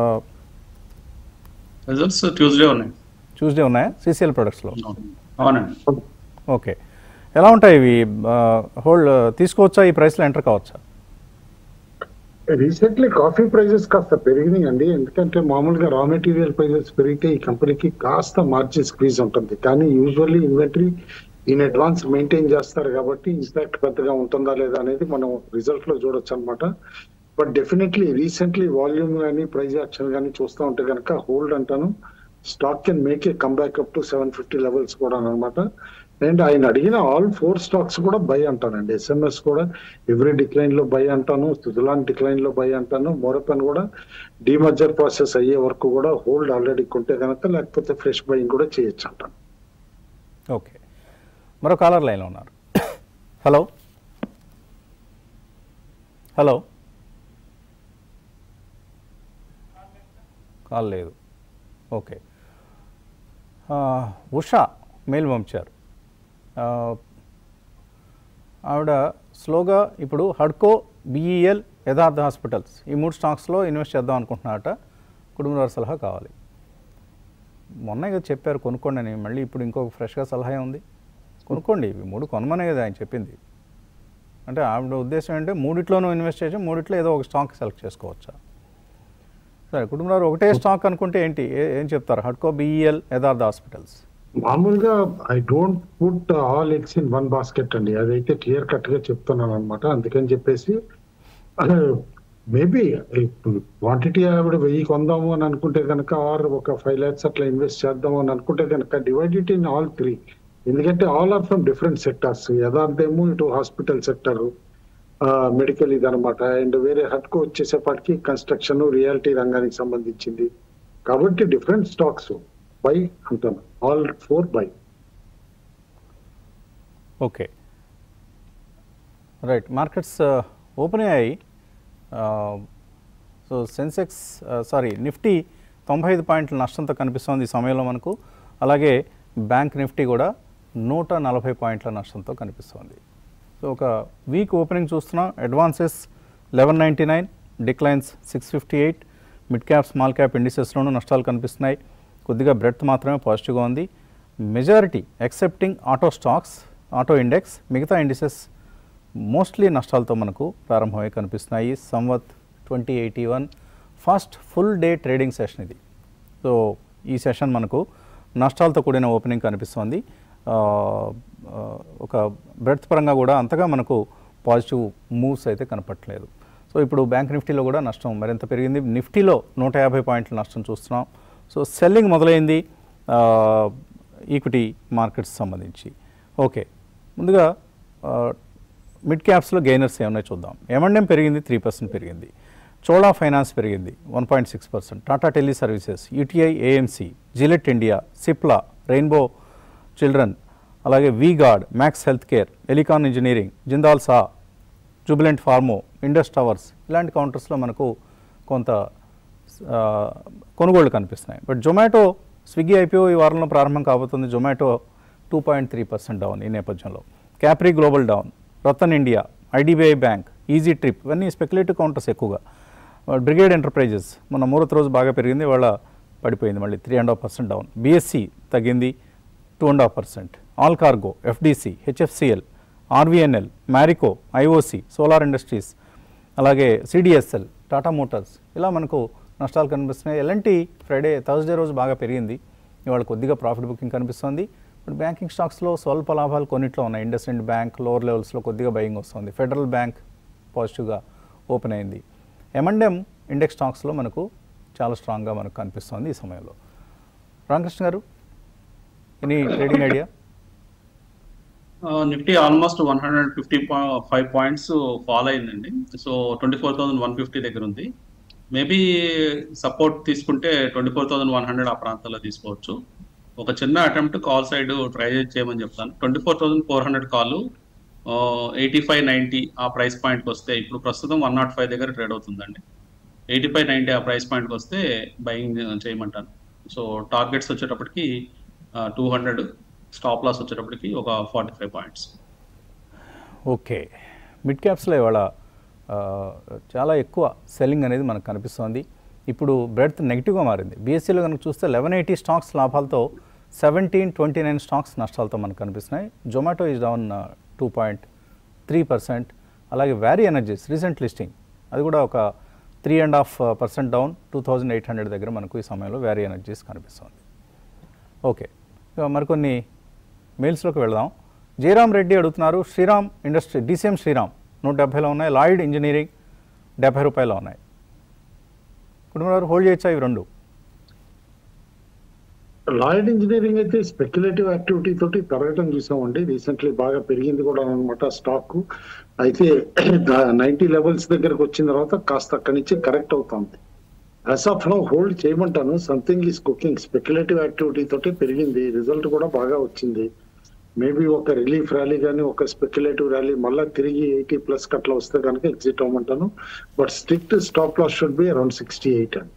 [SPEAKER 2] రిజల్ట్స్ ట్యూస్డే ఉన్నాయి
[SPEAKER 1] ట్యూస్డే ఉన్నాయా సిసిఎల్ ప్రొడక్ట్స్లో
[SPEAKER 2] అవునండి
[SPEAKER 1] ఓకే ఎలా ఉంటాయి ఇవి హోల్డ్ తీసుకోవచ్చా ఈ ప్రైస్లో ఎంటర్ కావచ్చా
[SPEAKER 3] రీసెంట్లీ కాఫీ ప్రైజెస్ కాస్త పెరిగినాయి అండి ఎందుకంటే మామూలుగా రా మెటీరియల్ ప్రైజెస్ పెరిగితే ఈ కంపెనీకి కాస్త మార్జిన్ స్క్వీజ్ ఉంటుంది కానీ usually inventory in advance maintain చేస్తారు కాబట్టి ఇంపాక్ట్ పెద్దగా ఉంటుందా లేదా అనేది మనం రిజల్ట్ లో చూడొచ్చు అనమాట బట్ డెఫినెట్లీ రీసెంట్లీ వాల్యూమ్ కానీ ప్రైజ్ యాక్షన్ కానీ చూస్తూ ఉంటే కనుక హోల్డ్ అంటాను stock can make a come back up to seven fifty levels కూడా అనమాట అండ్ ఆయన అడిగిన ఆల్ ఫోర్ స్టాక్స్ కూడా బై అంటానండి ఎస్ఎంఎస్ కూడా ఎవ్రీ డిక్లైన్ లో బై అంటాను సుజలాన్ డిక్లైన్ లో బై అంటాను మోరపన్ కూడా డిమర్జర్ ప్రాసెస్ అయ్యే వరకు కూడా హోల్డ్ ఆల్రెడీ కొంటే కనుక లేకపోతే ఫ్రెష్ బయింగ్ కూడా చేయొచ్చు అంటాను
[SPEAKER 1] ఓకే మరో కాలర్ లైన్లో ఉన్నారు హలో హలో కాల్ లేదు ఓకే ఆ, ఉషా మెయిల్ పంపించారు ఆ, ఆవిడ స్లోగా ఇప్పుడు హడ్కో బిఈఎల్ యథార్థ హాస్పిటల్స్ ఈ మూడు స్టాక్స్లో ఇన్వెస్ట్ చేద్దాం అనుకుంటున్నారట కుటుంబ వారి సలహా కావాలి మొన్న కదా చెప్పారు కొనుక్కోండి అని మళ్ళీ ఇప్పుడు ఇంకొక ఫ్రెష్గా సలహా ఉంది కొనుక్కోండి ఇవి మూడు కొనమనే కదా ఆయన చెప్పింది అంటే ఆవిడ ఉద్దేశం ఏంటంటే మూడిట్లోనూ ఇన్వెస్ట్ చేసి మూడిట్లో ఏదో ఒక స్టాక్ సెలెక్ట్ చేసుకోవచ్చా సరే కుటుంబంలో ఒకటే స్టాక్ అనుకుంటే ఏంటి ఏ- ఏం చెప్తారు హడ్కో బిఈఎల్ యథార్థ హాస్పిటల్స్
[SPEAKER 3] మామూలుగా I don't put all eggs in one basket అండి అదైతే క్లియర్ కట్ గా చెప్తున్నాను అనమాట అందుకని చెప్పేసి మేబీ క్వాంటిటీ ఆవిడ వెయ్యి కొందాము అని అనుకుంటే కనుక ఆర్ ఒక ఫైవ్ ల్యాక్స్ అట్లా ఇన్వెస్ట్ చేద్దాము అని అనుకుంటే కనుక divide it in all three ఎందుకంటే all are from different sectors యథార్థేమో ఇటు హాస్పిటల్ సెక్టర్ మెడికల్ ఇది అనమాట అండ్ వేరే హట్కు వచ్చేసేపటికి కన్స్ట్రక్షన్ రియాలిటీ రంగానికి సంబంధించింది కాబట్టి డిఫరెంట్ స్టాక్స్ బై అంటాను all four buy
[SPEAKER 1] okay right markets open అయ్యాయి సో సెన్సెక్స్ సారీ నిఫ్టీ తొంభై ఐదు పాయింట్ల నష్టంతో కనిపిస్తోంది ఈ సమయంలో మనకు అలాగే బ్యాంక్ నిఫ్టీ కూడా నూట నలభై పాయింట్ల నష్టంతో కనిపిస్తోంది సో ఒక వీక్ ఓపెనింగ్ చూస్తున్నాం advances eleven ninety nine declines six fifty eight mid cap small cap ఇండిసెస్లోనూ నష్టాలు కనిపిస్తున్నాయి కొద్దిగా బ్రెడ్త్ మాత్రమే పాజిటివ్గా ఉంది majority excepting auto stocks auto index మిగతా ఇండిసెస్ మోస్ట్లీ నష్టాలతో మనకు ప్రారంభమై కనిపిస్తున్నాయి Samvat twenty eighty one first full day trading session ఇది సో ఈ సెషన్ మనకు నష్టాలతో కూడిన ఓపెనింగ్ కనిపిస్తోంది ఆ, ఆ, ఒక బ్రెడ్త్ పరంగా కూడా అంతగా మనకు పాజిటివ్ మూవ్స్ అయితే కనపట్లేదు సో ఇప్పుడు బ్యాంక్ నిఫ్టీలో కూడా నష్టం మరింత పెరిగింది నిఫ్టీలో నూట యాభై పాయింట్ల నష్టం చూస్తున్నాం సో సెల్లింగ్ మొదలైంది ఈక్విటీ మార్కెట్స్ సంబంధించి ఓకే ముందుగా ఆ, మిడ్ క్యాప్స్లో గెయినర్స్ ఏమన్నా చూద్దాం ఎమండెం పెరిగింది త్రీ పర్సెంట్ పెరిగింది చోళా ఫైనాన్స్ పెరిగింది one point six percent Tata tele services UTI AMC Gillette India Cipla rainbow children అలాగే V Guard Max health healthcare Elecon engineering Jindal saw Jubilant pharma Indus towers ఇలాంటి కౌంటర్స్లో మనకు కొంత ఆ, కొనుగోళ్లు కనిపిస్తున్నాయి బట్ జొమాటో స్విగ్గీ ఐపీఓ ఈ వారంలో ప్రారంభం కాబోతుంది Zomato two point three percent down ఈ నేపథ్యంలో Capri global down Ratan India IDBI bank easy trip ఇవన్నీ స్పెక్యులేటివ్ కౌంటర్స్ ఎక్కువగా బ్రిగేడ్ ఎంటర్ప్రైజెస్ మొన్న మూడో రోజు బాగా పెరిగింది వాళ్ళ పడిపోయింది మళ్ళీ three and half percent down BSE తగ్గింది two and half percent all cargo FDC HFCL RVNL Marico IOC solar industries అలాగే సిడిఎస్ఎల్ టాటా మోటార్స్ ఇలా మనకు నష్టాలు కనిపిస్తున్నాయి ఎల్ఎన్టీ ఫ్రైడే థర్స్డే రోజు బాగా పెరిగింది ఇవాళ కొద్దిగా ప్రాఫిట్ బుకింగ్ కనిపిస్తుంది బట్ బ్యాంకింగ్ స్టాక్స్లో స్వల్ప లాభాలు కొన్నిట్లో ఉన్నాయి ఇండస్ ఇండ్ బ్యాంక్ లోవర్ లెవెల్స్లో కొద్దిగా బయింగ్ వస్తుంది ఫెడరల్ బ్యాంక్ పాజిటివ్గా ఓపెన్ అయింది ఎంఎండ్ఎం ఇండెక్స్ స్టాక్స్లో మనకు చాలా స్ట్రాంగ్గా మనకు కనిపిస్తుంది ఈ సమయంలో Ramakrishna garu any trading idea
[SPEAKER 2] Nifty almost one hundred fifty five points fall అయిందండి so twenty four thousand one fifty దగ్గర ఉంది మేబీ సపోర్ట్ తీసుకుంటే twenty four thousand one hundred ఆ ప్రాంతాల్లో తీసుకోవచ్చు ఒక చిన్న అటెంప్ట్ కాల్ సైడ్ ట్రై చేయమని చెప్తాను twenty four thousand four hundred call eighty five ninety ఆ ప్రైస్ పాయింట్కి వస్తే ఇప్పుడు ప్రస్తుతం వన్ నాట్ ఫైవ్ దగ్గర ట్రేడ్ అవుతుందండి ఎయిటీ ఫైవ్ నైంటీ ఆ ప్రైస్ పాయింట్కి వస్తే బయింగ్ చేయమంటాను సో టార్గెట్స్ వచ్చేటప్పటికి టూ హండ్రెడ్ స్టాప్ లాస్ వచ్చేటప్పటికి ఒక forty five points
[SPEAKER 1] okay mid క్యాప్స్లో ఇవాళ ఆ, చాలా ఎక్కువ సెల్లింగ్ అనేది మనకు కనిపిస్తోంది ఇప్పుడు బ్రెడ్త్ నెగిటివ్గా మారింది బీఎస్సీలో కనుక చూస్తే లెవెన్ ఎయిటీ స్టాక్స్ లాభాలతో సెవెంటీన్ ట్వంటీ నైన్ స్టాక్స్ నష్టాలతో మనకు కనిపిస్తున్నాయి Zomato is down two point three percent అలాగే వ్యారీ ఎనర్జీస్ రీసెంట్ లిస్టింగ్ అది కూడా ఒక three and half percent down two thousand eight hundred దగ్గర మనకు ఈ సమయంలో వ్యారీ ఎనర్జీస్ కనిపిస్తుంది ఓకే ఇక మరికొన్ని మెయిల్స్లోకి వెళదాం జయరామ్ రెడ్డి అడుగుతున్నారు శ్రీరామ్ ఇండస్ట్రీ డిసిఎం శ్రీరామ్ నూట డెబ్బైలో ఉన్నాయి లాయిడ్ ఇంజనీరింగ్ డెబ్బై రూపాయలు ఉన్నాయి కుటుంబం గారు హోల్డ్ చేయొచ్చా ఇవి రెండు
[SPEAKER 3] లాయిడ్ ఇంజనీరింగ్ అయితే స్పెక్యులేటివ్ యాక్టివిటీ తోటి పెరగడం చూసామండి రీసెంట్లీ బాగా పెరిగింది కూడా అనమాట స్టాక్ అయితే నైన్టీ లెవెల్స్ దగ్గరకు వచ్చిన తర్వాత కాస్త అక్కడి నుంచి కరెక్ట్ అవుతుంది యాజ్ ఆఫ్ నో హోల్డ్ చేయమంటాను something is cooking speculative activity తోటి పెరిగింది రిజల్ట్ కూడా బాగా వచ్చింది మేబీ ఒక రిలీఫ్ ర్యాలీ కానీ ఒక స్పెక్యులేటివ్ ర్యాలీ మళ్ళీ తిరిగి ఎయిటీ ప్లస్ కట్లా వస్తే కనుక ఎగ్జిట్ అవ్వమంటాను but strict stop loss should be around sixty eight అండి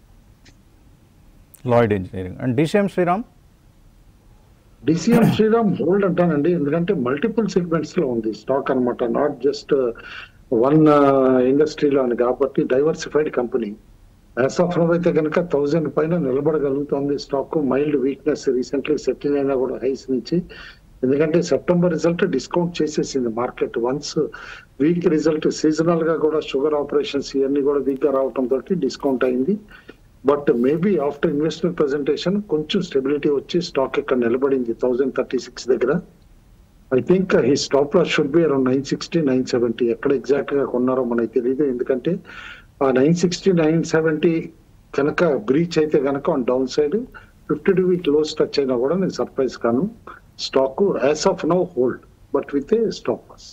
[SPEAKER 1] Lloyd engineering and DCM Shriram
[SPEAKER 3] DCM Shriram hold అంటానండి ఎందుకంటే మల్టిపుల్ సెగ్మెంట్స్ లో ఉంది స్టాక్ అన్నమాట నాట్ జస్ట్ వన్ ఇండస్ట్రీలో అని కాబట్టి diversified company as of now అయితే కనుక థౌజండ్ పైన నిలబడగలుగుతుంది stock mild weakness recently settle అయినా కూడా హైస్ నుంచి ఎందుకంటే సెప్టెంబర్ రిజల్ట్ డిస్కౌంట్ చేసేసింది market once week result seasonal గా కూడా షుగర్ ఆపరేషన్స్ ఇవన్నీ కూడా వీక్ గా రావటం తోటి డిస్కౌంట్ అయింది but maybe after investment presentation కొంచెం స్టెబిలిటీ వచ్చి స్టాక్ ఇక్కడ నిలబడింది థౌజండ్ థర్టీ సిక్స్ దగ్గర I think he stop loss should be around nine sixty nine seventy ఎక్కడ ఎగ్జాక్ట్ గా కొన్నారో మనకి తెలియదు ఎందుకంటే ఆ నైన్ సిక్స్టీ నైన్ సెవెంటీ కనుక బ్రీచ్ అయితే కనుక on down side fifty two week lows touch అయినా కూడా నేను సర్ప్రైజ్ కాను stock as of now hold but with a stop loss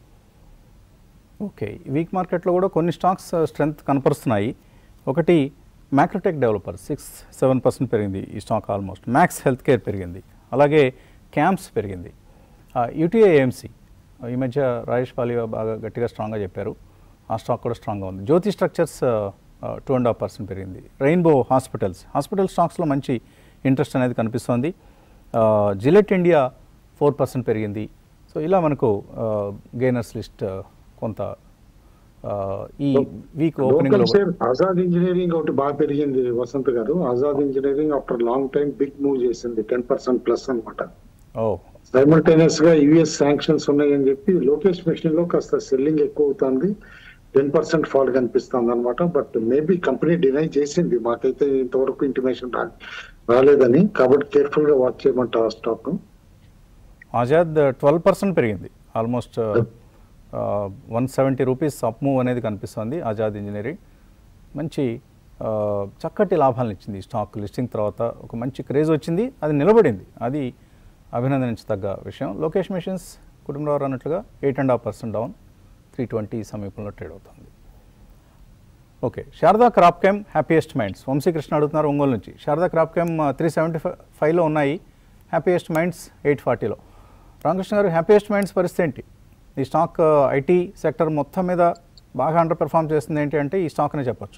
[SPEAKER 1] okay week మార్కెట్లో కూడా కొన్ని స్టాక్స్ స్ట్రెంగ్త్ కనపరుస్తున్నాయి ఒకటి Macrotech developer six seven percent పెరిగింది ఈ stock almost Max health care పెరిగింది అలాగే క్యాంప్స్ పెరిగింది యూటీఐ ఏఎంసీ ఈ మధ్య రాజేష్ పాలియా బాగా గట్టిగా స్ట్రాంగ్గా చెప్పారు ఆ స్టాక్ కూడా స్ట్రాంగ్గా ఉంది Jyoti structures two and half percent పెరిగింది రెయిన్బో హాస్పిటల్స్ హాస్పిటల్ స్టాక్స్లో మంచి ఇంట్రెస్ట్ అనేది కనిపిస్తోంది జిలెట్ ఇండియా ఫోర్ పర్సెంట్ పెరిగింది సో ఇలా మనకు గెయినర్స్ లిస్ట్ కొంత ఆ, ఈ week opening
[SPEAKER 3] local share Azad engineering ఒకటి బాగా పెరిగింది వసంత్ గారు Azad engineering after long time big move చేసింది టెన్ పర్సెంట్ ప్లస్ అనమాట
[SPEAKER 1] ఓ
[SPEAKER 3] సైమల్టేనియస్ గా యుఎస్ శాంక్షన్స్ ఉన్నాయని చెప్పి లోకేష్ మెషిన్ లో కాస్త సెల్లింగ్ ఎక్కువ అవుతుంది టెన్ పర్సెంట్ ఫాల్ కనిపిస్తుంది అనమాట బట్ మేబీ కంపెనీ డినై చేసింది మాకైతే ఇంతవరకు ఇంటిమేషన్ రా రాలేదని కాబట్టి కేర్ఫుల్ గా వాచ్ చేయమంట ఆ స్టాక్
[SPEAKER 1] ఆజాద్ ట్వెల్వ్ పర్సెంట్ పెరిగింది almost one seventy rupees up move అనేది కనిపిస్తుంది ఆజాద్ ఇంజనీరింగ్ మంచి ఆ, చక్కటి లాభాలను ఇచ్చింది ఈ స్టాక్ లిస్టింగ్ తర్వాత ఒక మంచి క్రేజ్ వచ్చింది అది నిలబడింది అది అభినందించదగ్గ విషయం లోకేష్ మిషన్స్ కుటుంబరావు అన్నట్లుగా eight and half percent down three twenty సమీపంలో ట్రేడ్ అవుతుంది okay Sharda cropchem happiest minds Vamsikrishna అడుగుతున్నారు ఒంగోలు నుంచి Sharda cropchem three seventy five ఫైవ్లో ఉన్నాయి హ్యాపీయెస్ట్ మైండ్స్ ఎయిట్ ఫార్టీలో రామకృష్ణ గారు హ్యాపీయెస్ట్ మైండ్స్ పరిస్థితి ఏంటి ఈ స్టాక్ ఐటీ సెక్టర్ మొత్తం మీద బాగా అండర్ పెర్ఫామ్ చేస్తుంది ఏంటి అంటే ఈ స్టాక్ అనే చెప్పొచ్చు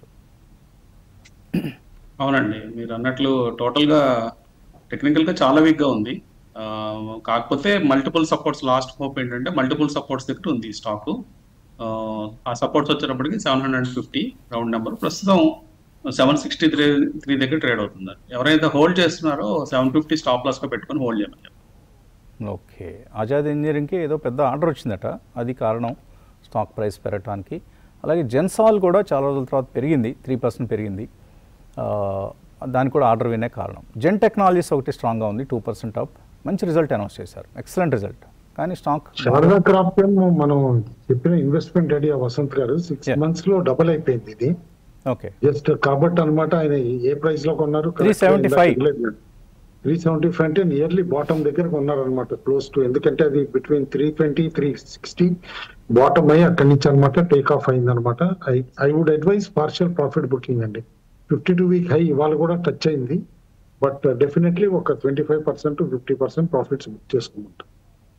[SPEAKER 2] అవునండి మీరు అన్నట్లు టోటల్ గా టెక్నికల్ గా చాలా వీక్ గా ఉంది ఆ, కాకపోతే మల్టిపుల్ సపోర్ట్స్ లాస్ట్ హోప్ ఏంటంటే మల్టిపుల్ సపోర్ట్స్ దగ్గర ఉంది ఈ స్టాక్ ఆ సపోర్ట్స్ వచ్చేటప్పటికి seven hundred fifty round number ప్రస్తుతం సెవెన్ సిక్స్టీ త్రీ త్రీ దగ్గర ట్రేడ్ అవుతుంది ఎవరైతే హోల్డ్ చేస్తున్నారో సెవెన్ ఫిఫ్టీ స్టాప్ లాస్ గా పెట్టుకొని హోల్డ్ చేయమని చెప్పండి.
[SPEAKER 1] ఓకే ఆజాద్ ఇంజనీరింగ్కి ఏదో పెద్ద ఆర్డర్ వచ్చిందట అది కారణం స్టాక్ ప్రైస్ పెరగటానికి అలాగే జెన్సాల్ కూడా చాలా రోజుల తర్వాత పెరిగింది త్రీ పర్సెంట్ పెరిగింది ఆ, దానికి కూడా ఆర్డర్ వినే కారణం జెన్ టెక్నాలజీస్ ఒకటి స్ట్రాంగ్గా ఉంది టూ పర్సెంట్ అప్ మంచి రిజల్ట్ అనౌన్స్ చేశారు ఎక్సలెంట్ రిజల్ట్ కానీ స్టాక్
[SPEAKER 3] శారదా క్రాప్ మనం చెప్పిన ఇన్వెస్ట్మెంట్ ఐడియా వసంత్ గారు సిక్స్
[SPEAKER 1] Yeah.
[SPEAKER 3] మంత్స్ లో డబుల్ అయిపోయింది ఇది
[SPEAKER 1] ఓకే
[SPEAKER 3] జస్ట్ కాబట్టి అనమాట ఆయన ఏ ప్రైస్ లో కొన్నారు
[SPEAKER 1] 375.
[SPEAKER 3] త్రీ సెవెంటీ ఫైవ్ అంటే నియర్లీ బాటమ్ దగ్గర కొన్నారు అనమాట క్లోజ్ టు ఎందుకంటే అది between three twenty three sixty bottom అయ్యి అక్కడి నుంచి అనమాట టేక్ ఆఫ్ అయింది అనమాట I I would advise partial profit booking అండి ఫిఫ్టీ టూ వీక్ హై ఇవాళ కూడా టచ్ అయింది బట్ డెఫినెట్లీ ఒక twenty five percent fifty percent profits book చేసుకుంటాం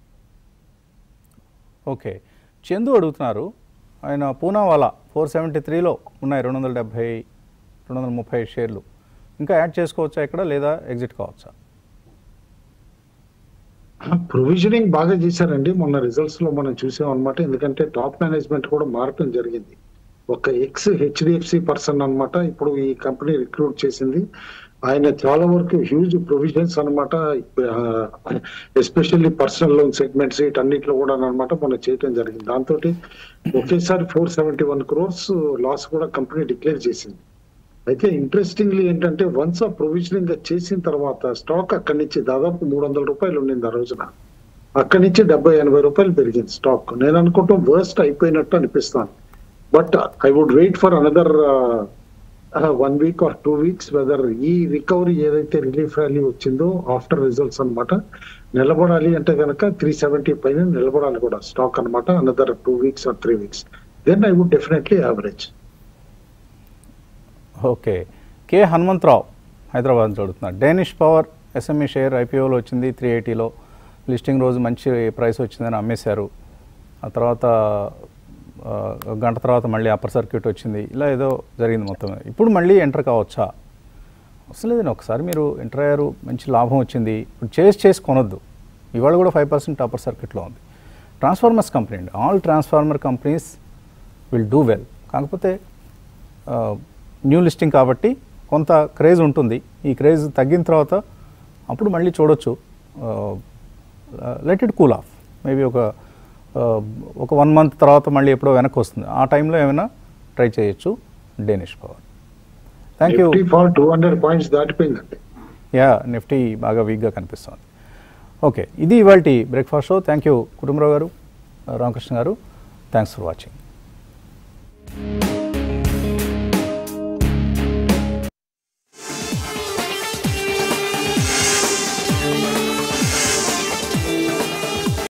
[SPEAKER 1] ఓకే చందు అడుగుతున్నారు ఆయన పూనావాలా ఫోర్ సెవెంటీ త్రీలో ఉన్నాయి రెండు వందల డెబ్భై రెండు వందల ముప్పై షేర్లు ఇంకా యాడ్ చేసుకోవచ్చా ఇక్కడ లేదా ఎగ్జిట్ కావచ్చా
[SPEAKER 3] ప్రొవిజనింగ్ బాగా చేశారండి మొన్న రిజల్ట్స్ లో మనం చూసాం అనమాట ఎందుకంటే టాప్ మేనేజ్మెంట్ కూడా మారటం జరిగింది ఒక ఎక్స్ హెచ్డిఎఫ్సి పర్సన్ అన్నమాట ఇప్పుడు ఈ కంపెనీ రిక్రూట్ చేసింది ఆయన చాలా వరకు హ్యూజ్ ప్రొవిజన్స్ అనమాట ఎస్పెషల్లీ పర్సనల్ లోన్ సెగ్మెంట్స్ వీటన్నిటిలో కూడా అనమాట మనం చేయటం జరిగింది దాంతో ఒకేసారి four seventy one crores loss కూడా కంపెనీ డిక్లేర్ చేసింది అయితే ఇంట్రెస్టింగ్లీ ఏంటంటే వన్స్ ఆ ప్రొవిజనింగ్ చేసిన తర్వాత స్టాక్ అక్కడి నుంచి దాదాపు మూడు వందల రూపాయలు ఉండింది ఆ రోజున అక్కడి నుంచి డెబ్బై ఎనభై రూపాయలు పెరిగింది స్టాక్ నేను అనుకుంటాం వర్స్ట్ అయిపోయినట్టు అనిపిస్తాను but I would wait for another one week or two weeks whether ఈ రికవరీ ఏదైతే రిలీఫ్ ర్యాలీ వచ్చిందో ఆఫ్టర్ రిజల్ట్స్ అన్నమాట నిలబడాలి అంటే కనుక త్రీ సెవెంటీ పైన నిలబడాలి కూడా స్టాక్ అన్నమాట another two weeks or three weeks then I would definitely average
[SPEAKER 1] okay K Hanumantharao Hyderabad నుంచి అడుగుతున్నారు డేనిష్ పవర్ ఎస్ఎంఈ షేర్ ఐపీఓలో వచ్చింది త్రీ ఎయిటీలో లిస్టింగ్ రోజు మంచి ప్రైస్ వచ్చిందని అమ్మేశారు ఆ తర్వాత ఆ, ఒక గంట తర్వాత మళ్ళీ అప్పర్ సర్క్యూట్ వచ్చింది ఇలా ఏదో జరిగింది మొత్తం మీద. ఇప్పుడు మళ్ళీ ఎంటర్ కావచ్చా అసలు లేదండి ఒకసారి మీరు ఎంటర్ అయ్యారు మంచి లాభం వచ్చింది ఇప్పుడు చేసి చేసి కొనొద్దు ఇవాళ కూడా ఫైవ్ పర్సెంట్ అప్పర్ సర్క్యూట్లో ఉంది ట్రాన్స్ఫార్మర్స్ కంపెనీ అండి all transformer companies will do well కాకపోతే న్యూ లిస్టింగ్ కాబట్టి కొంత క్రేజ్ ఉంటుంది ఈ క్రేజ్ తగ్గిన తర్వాత అప్పుడు మళ్ళీ చూడొచ్చు let it cool off maybe ఒక uh, ఒక వన్ మంత్ తర్వాత మళ్ళీ ఎప్పుడో వెనక్కి వస్తుంది ఆ టైంలో ఏమైనా ట్రై చేయొచ్చు Danish power thank you
[SPEAKER 3] Nifty fall two hundred points దాటిపోయిందండి
[SPEAKER 1] యా నిఫ్టీ బాగా వీక్గా కనిపిస్తుంది ఓకే ఇది ఇవాళ breakfast show thank you Kutumbarao గారు రామకృష్ణ గారు థ్యాంక్స్ ఫర్ వాచింగ్